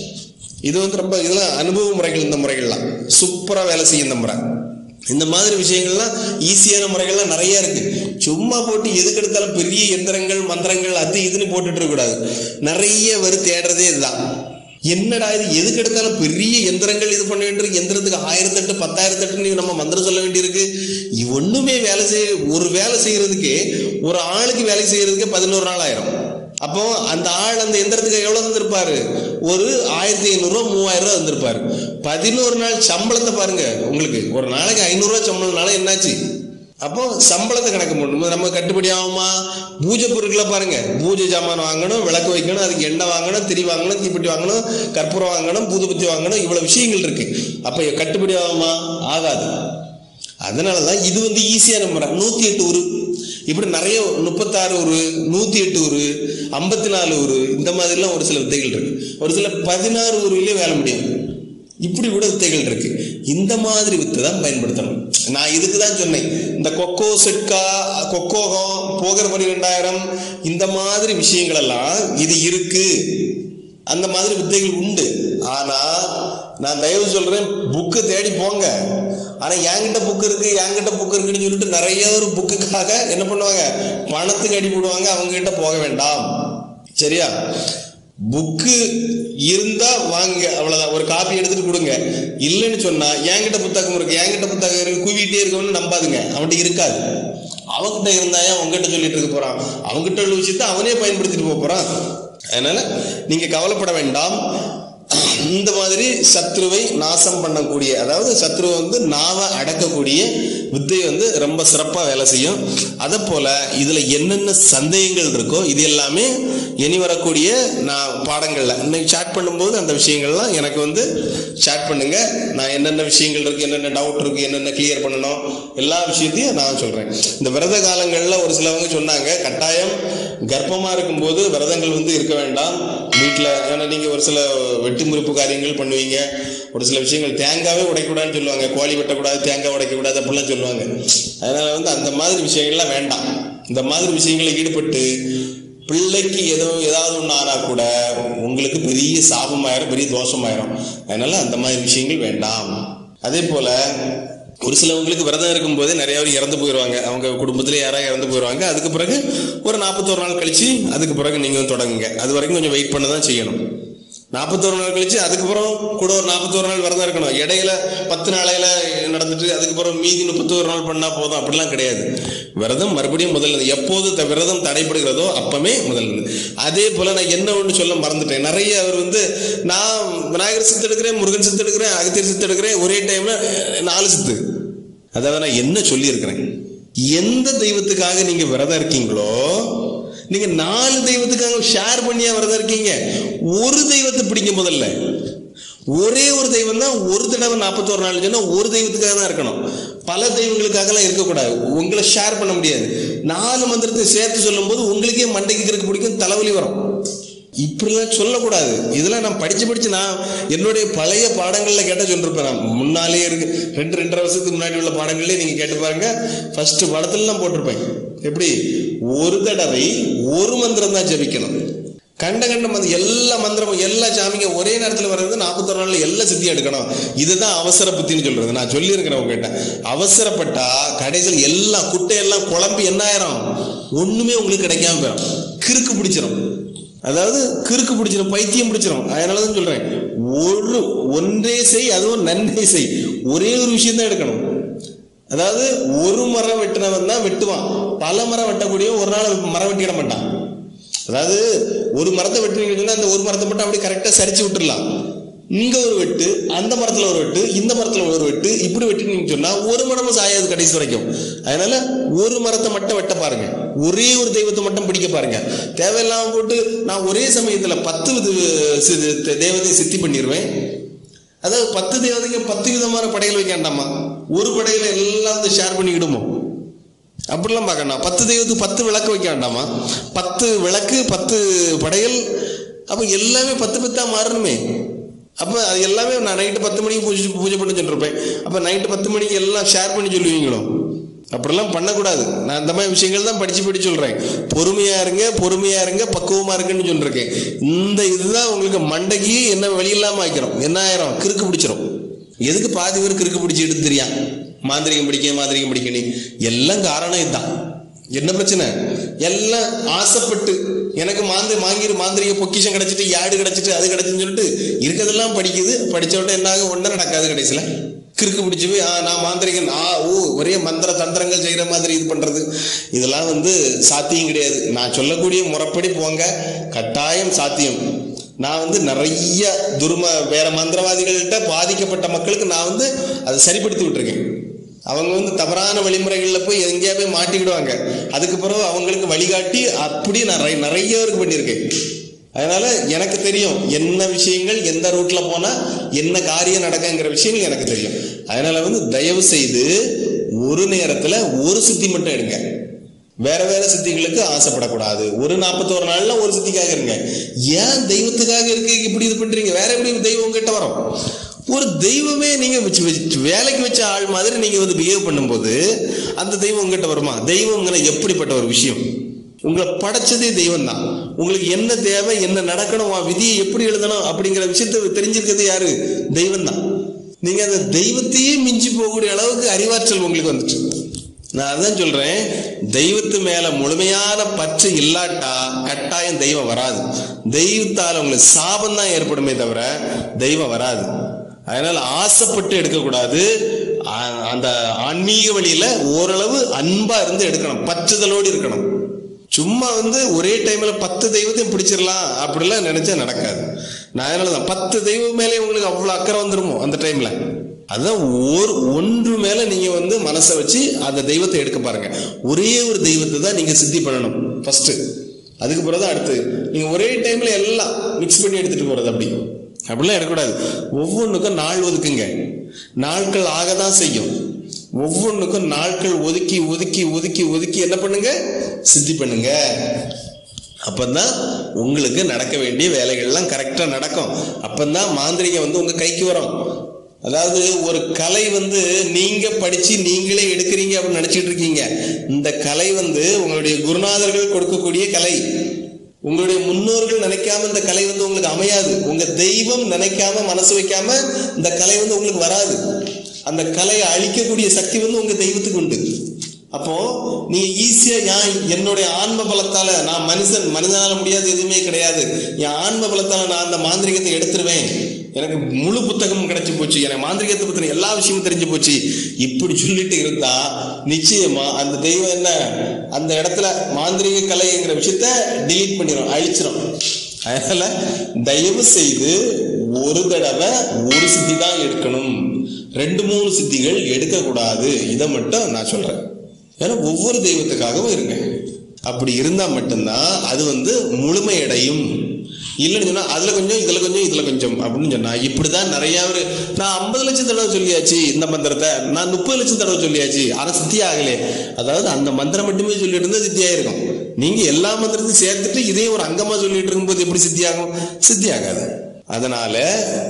இது வந்து ரொம்ப இதெல்லாம் அனுபவ முறைகள் இந்த முறைகள்லாம் சூப்பரா வேலை செய்யும் இந்த முறை இந்த மாதிரி விஷயங்கள்லாம் ஈஸியான முறைகள்லாம் நிறைய இருக்கு சும்மா போட்டு எதுக்கு எடுத்தாலும் பெரிய எந்திரங்கள் மந்திரங்கள் அது இதுன்னு போட்டுட்டு இருக்க கூடாது நிறைய வரு தேடுறதே இதுதான் என்னடா இது எதுக்கு எடுத்தாலும் பெரிய எந்திரங்கள் இது பண்ண வேண்டியிருக்கு எந்திரத்துக்கு ஆயிரத்தெட்டு பத்தாயிரத்தெட்டு நம்ம மந்திரம் சொல்ல வேண்டியிருக்கு இ- ஒண்ணுமே வேலை செய்ய ஒரு வேலை செய்யறதுக்கு ஒரு ஆளுக்கு வேலை செய்யறதுக்கு பதினோரு நாள் ஆயிரும் அப்போ அந்த ஆள் அந்த எந்திரத்துக்கு எவ்வளவு தந்திருப்பாரு ஒரு ஆயிரத்தி ஐநூறு ரூபா மூவாயிரம் ரூபா தந்திருப்பாரு பதினோரு நாள் சம்பளத்தை பாருங்க உங்களுக்கு ஒரு நாளைக்கு ஐநூறு ரூபா சம்பளம்னால என்னாச்சு அப்போ சம்பளத்தை கணக்கு பண்ணணும் நம்ம கட்டுப்படி ஆகுமா பூஜை பொருட்களை பாருங்க பூஜை ஜாமான் வாங்கணும் விளக்கு வைக்கணும் அதுக்கு எண்ணெய் வாங்கணும் திரி வாங்கணும் தீப்பெட்டி வாங்கணும் கற்பூரம் வாங்கணும் பூதுபத்தி வாங்கணும் இவ்வளவு விஷயங்கள் இருக்கு அப்ப கட்டுப்படி ஆகுமா ஆகாது அதனாலதான் இது வந்து ஈஸியான முறை நூத்தி எட்டு உரு இப்படி நிறைய முப்பத்தாறு ஒரு நூத்தி எட்டு ஒரு ஐம்பத்தி நாலு ஒரு இந்த மாதிரிலாம் ஒரு சில வித்தைகள் இருக்கு ஒரு சில பதினாறு உருவிலே வேலை முடியும் இப்படி கூட வித்தைகள் இருக்கு இந்த மாதிரி வித்தை தான் பயன்படுத்தணும் நான் இதுக்கு தான் சொன்னேன் இந்த கொக்கோ செட்கா கொக்கோகம் போகிற பன்னிரெண்டாயிரம் இந்த மாதிரி விஷயங்கள் எல்லாம் இது இருக்கு அந்த மாதிரி வித்தைகள் உண்டு ஆனா நான் தயவு சொல்றேன் புக்கு தேடி போங்க ஆனா என்கிட்ட புக் இருக்கு என்கிட்ட புக் இருக்குன்னு சொல்லிட்டு நிறைய ஒரு புக்குக்காக என்ன பண்ணுவாங்க பணத்துக்கு அடி போடுவாங்க அவங்க கிட்ட போக வேண்டாம் சரியா புக்கு இருந்தா வாங்க அவ்வளவுதான் ஒரு காப்பி எடுத்துட்டு கொடுங்க இல்லைன்னு சொன்னா என்கிட்ட புத்தகம் இருக்கு என்கிட்ட புத்தகம் இருக்கு குவிட்டே இருக்கவன்னு நம்பாதுங்க அவன்கிட்ட இருக்காது அவன்கிட்ட இருந்தா ஏன் உங்ககிட்ட சொல்லிட்டு இருக்க போறான் அவன்கிட்ட உள்ள விஷயத்த அவனே பயன்படுத்திட்டு போக போறான் அதனால நீங்க கவலைப்பட வேண்டாம் இந்த மாதிரி சத்ருவை நாசம் பண்ணக்கூடிய அதாவது சத்ருவை வந்து நாவை அடக்கக்கூடிய வித்தை வந்து ரொம்ப சிறப்பா வேலை செய்யும் அதை போல இதுல என்னென்ன சந்தேகங்கள் இருக்கோ இது எல்லாமே இனி வரக்கூடிய நான் பாடங்கள்ல இன்னைக்கு சாட் பண்ணும்போது அந்த விஷயங்கள்லாம் எனக்கு வந்து சாட் பண்ணுங்க நான் என்னென்ன விஷயங்கள் இருக்கு என்னென்ன டவுட் இருக்கு என்னென்ன கிளியர் பண்ணணும் எல்லா விஷயத்தையும் நான் சொல்றேன் இந்த விரத காலங்கள்ல ஒரு சிலவங்க சொன்னாங்க கட்டாயம் கர்ப்பமா இருக்கும்போது விரதங்கள் வந்து இருக்க வேண்டாம் வீட்டில் ஏன்னா நீங்க ஒரு சில வெட்டி முறிப்பு காரியங்கள் பண்ணுவீங்க ஒரு சில விஷயங்கள் தேங்காவே உடைக்கக்கூடாதுன்னு சொல்லுவாங்க கோழி வெட்டக்கூடாது தேங்காய் உடைக்கக்கூடாது அப்படிலாம் சொல்லுவாங்க அதனால வந்து அந்த மாதிரி விஷயங்கள்லாம் வேண்டாம் இந்த மாதிரி விஷயங்களில் ஈடுபட்டு பிள்ளைக்கு ஏதோ ஏதாவது ஒன்று ஆனா கூட உங்களுக்கு பெரிய சாபமாயிரும் பெரிய தோஷமாயிரும் அதனால அந்த மாதிரி விஷயங்கள் வேண்டாம் அதே போல ஒரு சிலவங்களுக்கு விரதம் இருக்கும்போதே நிறைய பேர் இறந்து போயிடுவாங்க அவங்க குடும்பத்திலே யாராவது இறந்து போயிடுவாங்க அதுக்கு பிறகு ஒரு நாற்பத்தோரு நாள் கழிச்சு அதுக்கு பிறகு நீங்களும் தொடங்குங்க அது வரைக்கும் கொஞ்சம் வெயிட் பண்ண தான் செய்யணும் நாற்பத்தோரு நாள் கழிச்சு அதுக்கப்புறம் கூட ஒரு நாற்பத்தோரு நாள் விரதம் இருக்கணும் இடையில பத்து நாளையில நடந்துட்டு அதுக்கப்புறம் மீதி முப்பத்தோரு நாள் பண்ணா போதும் அப்படிலாம் கிடையாது விரதம் மறுபடியும் முதல்ல எப்போது த- விரதம் தடைபடுகிறதோ அப்பமே முதல்ல அதே போல நான் என்ன ஒன்று சொல்ல மறந்துட்டேன் நிறைய அவர் வந்து நான் விநாயகர் சித்து எடுக்கிறேன் முருகன் சித்து எடுக்கிறேன் அகத்தியர் சித்து எடுக்கிறேன் ஒரே டைம்ல நாலு சித்து அதாவது நான் என்ன சொல்லியிருக்கிறேன் எந்த தெய்வத்துக்காக நீங்க விரதம் இருக்கீங்களோ நீங்க நாலு தெய்வத்துக்காக ஷேர் பண்ணியா விரதம் இருக்கீங்க ஒரு தெய்வத்தை பிடிங்க முதல்ல ஒரே ஒரு தெய்வம் தான் ஒரு தடவை நாற்பத்தோரு நாள் சொன்னா ஒரு தெய்வத்துக்காக தான் இருக்கணும் பல தெய்வங்களுக்காகலாம் இருக்கக்கூடாது உங்களை ஷேர் பண்ண முடியாது நாலு மந்திரத்தை சேர்த்து சொல்லும்போது உங்களுக்கே மண்டைக்கு கிறுக்கு பிடிக்கும் தலைவலி வரும் இப்படிலாம் சொல்லக்கூடாது இதெல்லாம் நான் படிச்சு படிச்சு நான் என்னுடைய பழைய பாடங்கள்ல கேட்ட சொல்லிருப்பேன் நான் முன்னாலே இருக்கு ரெண்டு ரெண்டரை வருஷத்துக்கு முன்னாடி உள்ள பாடங்கள்லயே நீங்க கேட்டு பாருங்க ஃபர்ஸ்ட் படத்துலலாம் போட்டிருப்பேன் எப்படி ஒரு தடவை ஒரு மந்திரம் தான் ஜபிக்கணும் கண்ட கண்ட மந்திரம் எல்லா மந்திரமும் எல்லா சாமிங்க ஒரே நேரத்தில் வர்றது நாற்பத்தொரு நாள்ல எல்லாம் சித்தி எடுக்கணும் இதுதான் அவசர புத்தின்னு சொல்றது நான் சொல்லியிருக்கிறேன் உங்ககிட்ட அவசரப்பட்டா கடைசியில் எல்லாம் குட்டையெல்லாம் குழம்பி என்ன ஆயிரும் ஒண்ணுமே உங்களுக்கு கிடைக்காம போயிடும் கிறுக்கு பிடிச்சிரும் அதாவது கிறுக்கு பிடிச்சிரும் பைத்தியம் பிடிச்சிரும் அதனால தான் சொல்றேன் ஒரு ஒன்றே செய் அதுவும் நன்மை செய் ஒரே ஒரு விஷயம் தான் எடுக்கணும் அதாவது ஒரு மரம் வெட்டினவன் தான் வெட்டுவான் பல மரம் வெட்டக்கூடிய ஒரு நாள் மரம் வெட்டிட மாட்டான் அதாவது ஒரு மரத்தை வெட்டுனீங்கன்னு சொன்னா அந்த ஒரு மரத்தை மட்டும் அப்படியே கரெக்டா சரிச்சு விட்டுறலாம் இங்க ஒரு வெட்டு அந்த மரத்துல ஒரு வெட்டு இந்த மரத்துல ஒரு வெட்டு இப்படி வெட்டினீங்கன்னு சொன்னா ஒரு மரமும் சாயாது கடைசி வரைக்கும் அதனால ஒரு மரத்தை மட்டும் வெட்ட பாருங்க ஒரே ஒரு தெய்வத்தை மட்டும் பிடிக்க பாருங்க தேவையில்லாம போட்டு நான் ஒரே சமயத்துல பத்து வித- சி- தேவதையை சித்தி பண்ணிடுவேன் அதாவது பத்து தேவதைக்கு பத்து விதமான படைகள் வைக்க வேண்டாமா ஒரு படையில எல்லாம் வந்து ஷேர் பண்ணிக்கிடுமோ அப்படிலாம் பார்க்கணும் பத்து தெய்வத்துக்கு பத்து விளக்கு வைக்க வேண்டாமா பத்து விளக்கு பத்து படையல் அப்போ எல்லாமே பத்து பத்தா மாறணுமே அப்போ அது எல்லாமே நான் நைட்டு பத்து மணிக்கு பூஜை பூஜை பண்ணி சொல்லிருப்பேன் அப்போ நைட்டு பத்து மணிக்கு எல்லாம் ஷேர் பண்ணி சொல்லுவீங்களோ அப்படிலாம் பண்ணக்கூடாது நான் இந்த மாதிரி விஷயங்கள் தான் படிச்சு படிச்சு சொல்றேன் பொறுமையா இருங்க பொறுமையா இருங்க பக்குவமா இருக்குன்னு சொல்லிருக்கேன் இந்த இதுதான் உங்களுக்கு மண்டைக்கு என்ன வழி இல்லாம ஆக்கிறோம் என்ன ஆயிரும் கிறுக்கு பிடிச்சிரும் எதுக்கு பாதி பேர் கிறுக்கு பிடிச்சிட்டு தெரியா மாந்திரிகம் பிடிக்க மாந்திரிகம் பிடிக்க நீ எல்லாம் காரணம் இதுதான் என்ன பிரச்சனை எல்லாம் ஆசைப்பட்டு எனக்கு மாந்து மாங்கி மாந்திரிக பொக்கிஷம் கிடைச்சிட்டு யாடு கிடைச்சிட்டு அது கிடைச்சுன்னு சொல்லிட்டு இருக்கிறதெல்லாம் படிக்குது படிச்ச உடனே என்ன ஆகும் ஒன்றும் நடக்காது கடைசியில கிறுக்கு பிடிச்சி போய் ஆ நான் மாந்திரிகன் ஆ ஓ ஒரே மந்திர தந்திரங்கள் செய்யற மாதிரி இது பண்றது இதெல்லாம் வந்து சாத்தியம் கிடையாது நான் சொல்லக்கூடிய முறைப்படி போங்க கட்டாயம் சாத்தியம் நான் வந்து நிறைய துர்ம வேற மந்திரவாதிகள்கிட்ட பாதிக்கப்பட்ட மக்களுக்கு நான் வந்து அதை சரிப்படுத்தி விட்டுருக்கேன் அவங்க வந்து தவறான வழிமுறைகளில் போய் எங்கேயா போய் மாட்டிக்கிடுவாங்க அதுக்கு பிறகு அவங்களுக்கு வழிகாட்டி அப்படி நான் நிறைய நிறைய பேருக்கு பண்ணியிருக்கேன் அதனால எனக்கு தெரியும் என்ன விஷயங்கள் எந்த ரூட்ல போனா என்ன காரியம் நடக்குங்கிற விஷயங்கள் எனக்கு தெரியும் அதனால வந்து தயவு செய்து ஒரு நேரத்துல ஒரு சித்தி மட்டும் எடுங்க வேற வேற சித்திகளுக்கு ஆசைப்படக்கூடாது ஒரு நாற்பத்தோரு நாள்ல ஒரு சித்திக்காக இருங்க ஏன் தெய்வத்துக்காக இருக்கு இப்படி இது பண்றீங்க வேற எப்படி தெய்வம் உங்ககிட்ட வரும் ஒரு தெய்வமே நீங்க வச்சு வச்சு- வேலைக்கு வச்ச ஆள் மாதிரி நீங்க வந்து பிஹேவ் பண்ணும்போது அந்த தெய்வம் உங்ககிட்ட வருமா தெய்வம்ங்கிற எப்படிப்பட்ட ஒரு விஷயம் உங்களை படைச்சதே தெய்வம் தான் உங்களுக்கு என்ன தேவை என்ன நடக்கணும் உன் விதியை எப்படி எழுதணும் அப்படிங்கிற விஷயத்தை தெரிஞ்சிருக்கிறது யாரு தெய்வம் தான் நீங்க அந்த தெய்வத்தையே மிஞ்சி போகக்கூடிய அளவுக்கு அறிவாற்றல் உங்களுக்கு வந்துச்சு நான் அதான் சொல்றேன் தெய்வத்து மேல முழுமையான பற்று இல்லாட்டா கட்டாயம் தெய்வம் வராது தெய்வத்தால் உங்களுக்கு சாபம் தான் ஏற்படுமே தவிர தெய்வம் வராது அதனால ஆசைப்பட்டு எடுக்கக்கூடாது ஆ- அந்த ஆன்மீக வழியில ஓரளவு அன்பா இருந்து எடுக்கணும் பற்றுதலோடு இருக்கணும் சும்மா வந்து ஒரே டைம்ல பத்து தெய்வத்தையும் பிடிச்சிடலாம் அப்படிலாம் நினைச்சா நடக்காது நான் அதனால தான் பத்து தெய்வம் மேலே உங்களுக்கு அவ்வளவு அக்கறை வந்துருமோ அந்த டைம்ல அதான் ஒரு ஒன்று மேல நீங்க வந்து மனசை வச்சு அந்த தெய்வத்தை எடுக்க பாருங்க ஒரே ஒரு தெய்வத்தை தான் நீங்க சித்தி பண்ணணும் ஃபர்ஸ்ட் அதுக்கு பிறகு தான் அடுத்து நீங்க ஒரே டைம்ல எல்லாம் மிக்ஸ் பண்ணி எடுத்துட்டு போறது அப்படி அப்படிலாம் எடுக்கக்கூடாது ஒவ்வொன்றுக்கும் நாள் ஒதுக்குங்க நாட்கள் ஆக தான் செய்யும் ஒவ்வொன்றுக்கும் நாட்கள் ஒதுக்கி ஒதுக்கி ஒதுக்கி ஒதுக்கி என்ன பண்ணுங்க சித்தி பண்ணுங்க அப்பந்தான் உங்களுக்கு நடக்க வேண்டிய வேலைகள்லாம் கரெக்டாக நடக்கும் அப்பந்தான் மாந்திரிகம் வந்து உங்க கைக்கு வரும் அதாவது ஒரு கலை வந்து நீங்க படிச்சு நீங்களே எடுக்கிறீங்க அப்படின்னு நினைச்சிட்டு இருக்கீங்க இந்த கலை வந்து உங்களுடைய குருநாதர்கள் கொடுக்கக்கூடிய கலை உங்களுடைய முன்னோர்கள் நினைக்காம இந்த கலை வந்து உங்களுக்கு அமையாது உங்க தெய்வம் நினைக்காம மனசு வைக்காம இந்த கலை வந்து உங்களுக்கு வராது அந்த கலையை அழிக்கக்கூடிய சக்தி வந்து உங்க தெய்வத்துக்கு உண்டு அப்போ நீங்க ஈஸியா நான் என்னுடைய ஆன்ம பலத்தால நான் மனுஷன் மனிதனால முடியாது எதுவுமே கிடையாது என் ஆன்ம பலத்தால நான் அந்த மாந்திரிகத்தை எடுத்துருவேன் எனக்கு முழு புத்தகமும் கிடைச்சு போச்சு எனக்கு மாந்திரிகத்தை பத்தின எல்லா விஷயமும் தெரிஞ்சு போச்சு இப்படி சொல்லிட்டு இருந்தா நிச்சயமா அந்த தெய்வம் என்ன அந்த இடத்துல மாந்திரிக கலைங்கிற விஷயத்த டிலீட் பண்ணிடும் அழிச்சிடும் அதனால தயவு செய்து ஒரு தடவை ஒரு சித்தி தான் எடுக்கணும் ரெண்டு மூணு சித்திகள் எடுக்கக்கூடாது இதை மட்டும் நான் சொல்றேன் ஏன்னா ஒவ்வொரு தெய்வத்துக்காகவும் இருங்க அப்படி இருந்தா மட்டும்தான் அது வந்து முழுமையடையும் இல்லைன்னு சொன்னா அதுல கொஞ்சம் இதுல கொஞ்சம் இதுல கொஞ்சம் அப்படின்னு சொன்னா இப்படிதான் நிறைய பேர் நான் ஐம்பது லட்சம் தடவை சொல்லியாச்சு இந்த மந்திரத்தை நான் முப்பது லட்சம் தடவை சொல்லியாச்சு ஆனா சித்தி ஆகலே அதாவது அந்த மந்திரம் மட்டுமே சொல்லிட்டு இருந்தா சித்தியா இருக்கும் நீங்க எல்லா மந்திரத்தையும் சேர்த்துட்டு இதே ஒரு அங்கமா சொல்லிட்டு இருக்கும்போது எப்படி சித்தி ஆகும் சித்தி ஆகாது அதனால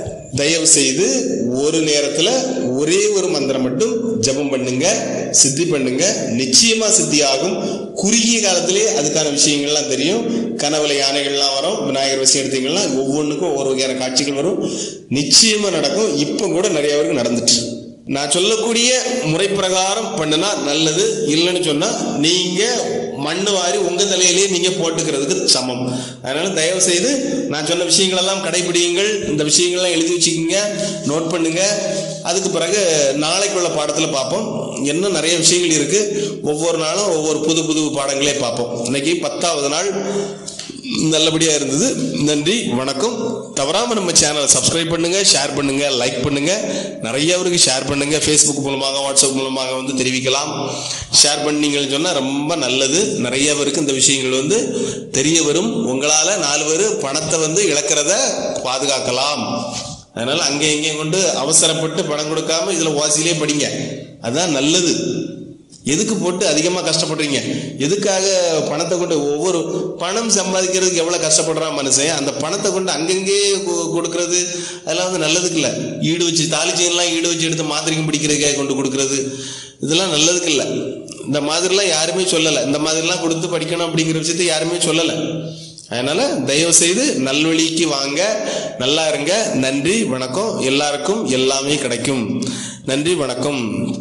தயவு செய்து ஒரு நேரத்துல ஒரே ஒரு மந்திரம் மட்டும் ஜெபம் பண்ணுங்க சித்தி பண்ணுங்க நிச்சயமா சித்தி ஆகும் குறுகிய காலத்திலே அதுக்கான விஷயங்கள்லாம் தெரியும் கனவுல யானைகள்லாம் வரும் விநாயகர் விஷயம் எடுத்தீங்கன்னா ஒவ்வொன்றுக்கும் ஒவ்வொரு வகையான காட்சிகள் வரும் நிச்சயமா நடக்கும் இப்போ கூட நிறைய பேருக்கு நடந்துட்டு நான் சொல்லக்கூடிய முறை பிரகாரம் பண்ணுனா நல்லது இல்லைன்னு சொன்னா நீங்க மண்ணு வாரி உங்க தலையிலேயே நீங்க போட்டுக்கிறதுக்கு சமம் அதனால தயவு செய்து நான் சொன்ன விஷயங்கள் எல்லாம் கடைபிடியுங்கள் இந்த விஷயங்கள்லாம் எழுதி வச்சுக்கோங்க நோட் பண்ணுங்க அதுக்கு பிறகு நாளைக்குள்ள பாடத்துல பார்ப்போம் இன்னும் நிறைய விஷயங்கள் இருக்கு ஒவ்வொரு நாளும் ஒவ்வொரு புது புது பாடங்களே பார்ப்போம் இன்னைக்கு பத்தாவது நாள் நல்லபடியா இருந்தது நன்றி வணக்கம் தவறாம நம்ம சேனலை சப்ஸ்கிரைப் பண்ணுங்க ஷேர் பண்ணுங்க லைக் பண்ணுங்க நிறைய பேருக்கு ஷேர் பண்ணுங்க ஃபேஸ்புக் மூலமாக வாட்ஸ்அப் மூலமாக வந்து தெரிவிக்கலாம் ஷேர் பண்ணீங்கன்னு சொன்னா ரொம்ப நல்லது நிறைய பேருக்கு இந்த விஷயங்கள் வந்து தெரிய வரும் உங்களால நாலு பேர் பணத்தை வந்து இழக்கிறத பாதுகாக்கலாம் அதனால அங்கே இங்கேயும் கொண்டு அவசரப்பட்டு பணம் கொடுக்காம இதுல வாசியிலே படிங்க அதுதான் நல்லது எதுக்கு போட்டு அதிகமாக கஷ்டப்படுறீங்க எதுக்காக பணத்தை கொண்டு ஒவ்வொரு பணம் சம்பாதிக்கிறதுக்கு எவ்வளோ கஷ்டப்படுறான் மனுஷன் அந்த பணத்தை கொண்டு அங்கங்கே கொ- கொடுக்கறது அதெல்லாம் வந்து நல்லதுக்கு இல்லை ஈடு வச்சு தாலி செயின்லாம் ஈடு வச்சு எடுத்து மாத்திரைக்கும் பிடிக்கிறதுக்கே கொண்டு கொடுக்கறது இதெல்லாம் நல்லதுக்கு இல்லை இந்த மாதிரிலாம் யாருமே சொல்லலை இந்த மாதிரிலாம் கொடுத்து படிக்கணும் அப்படிங்கிற விஷயத்தை யாருமே சொல்லலை அதனால தயவு செய்து நல்வழிக்கு வாங்க நல்லா இருங்க நன்றி வணக்கம் எல்லாருக்கும் எல்லாமே கிடைக்கும் நன்றி வணக்கம்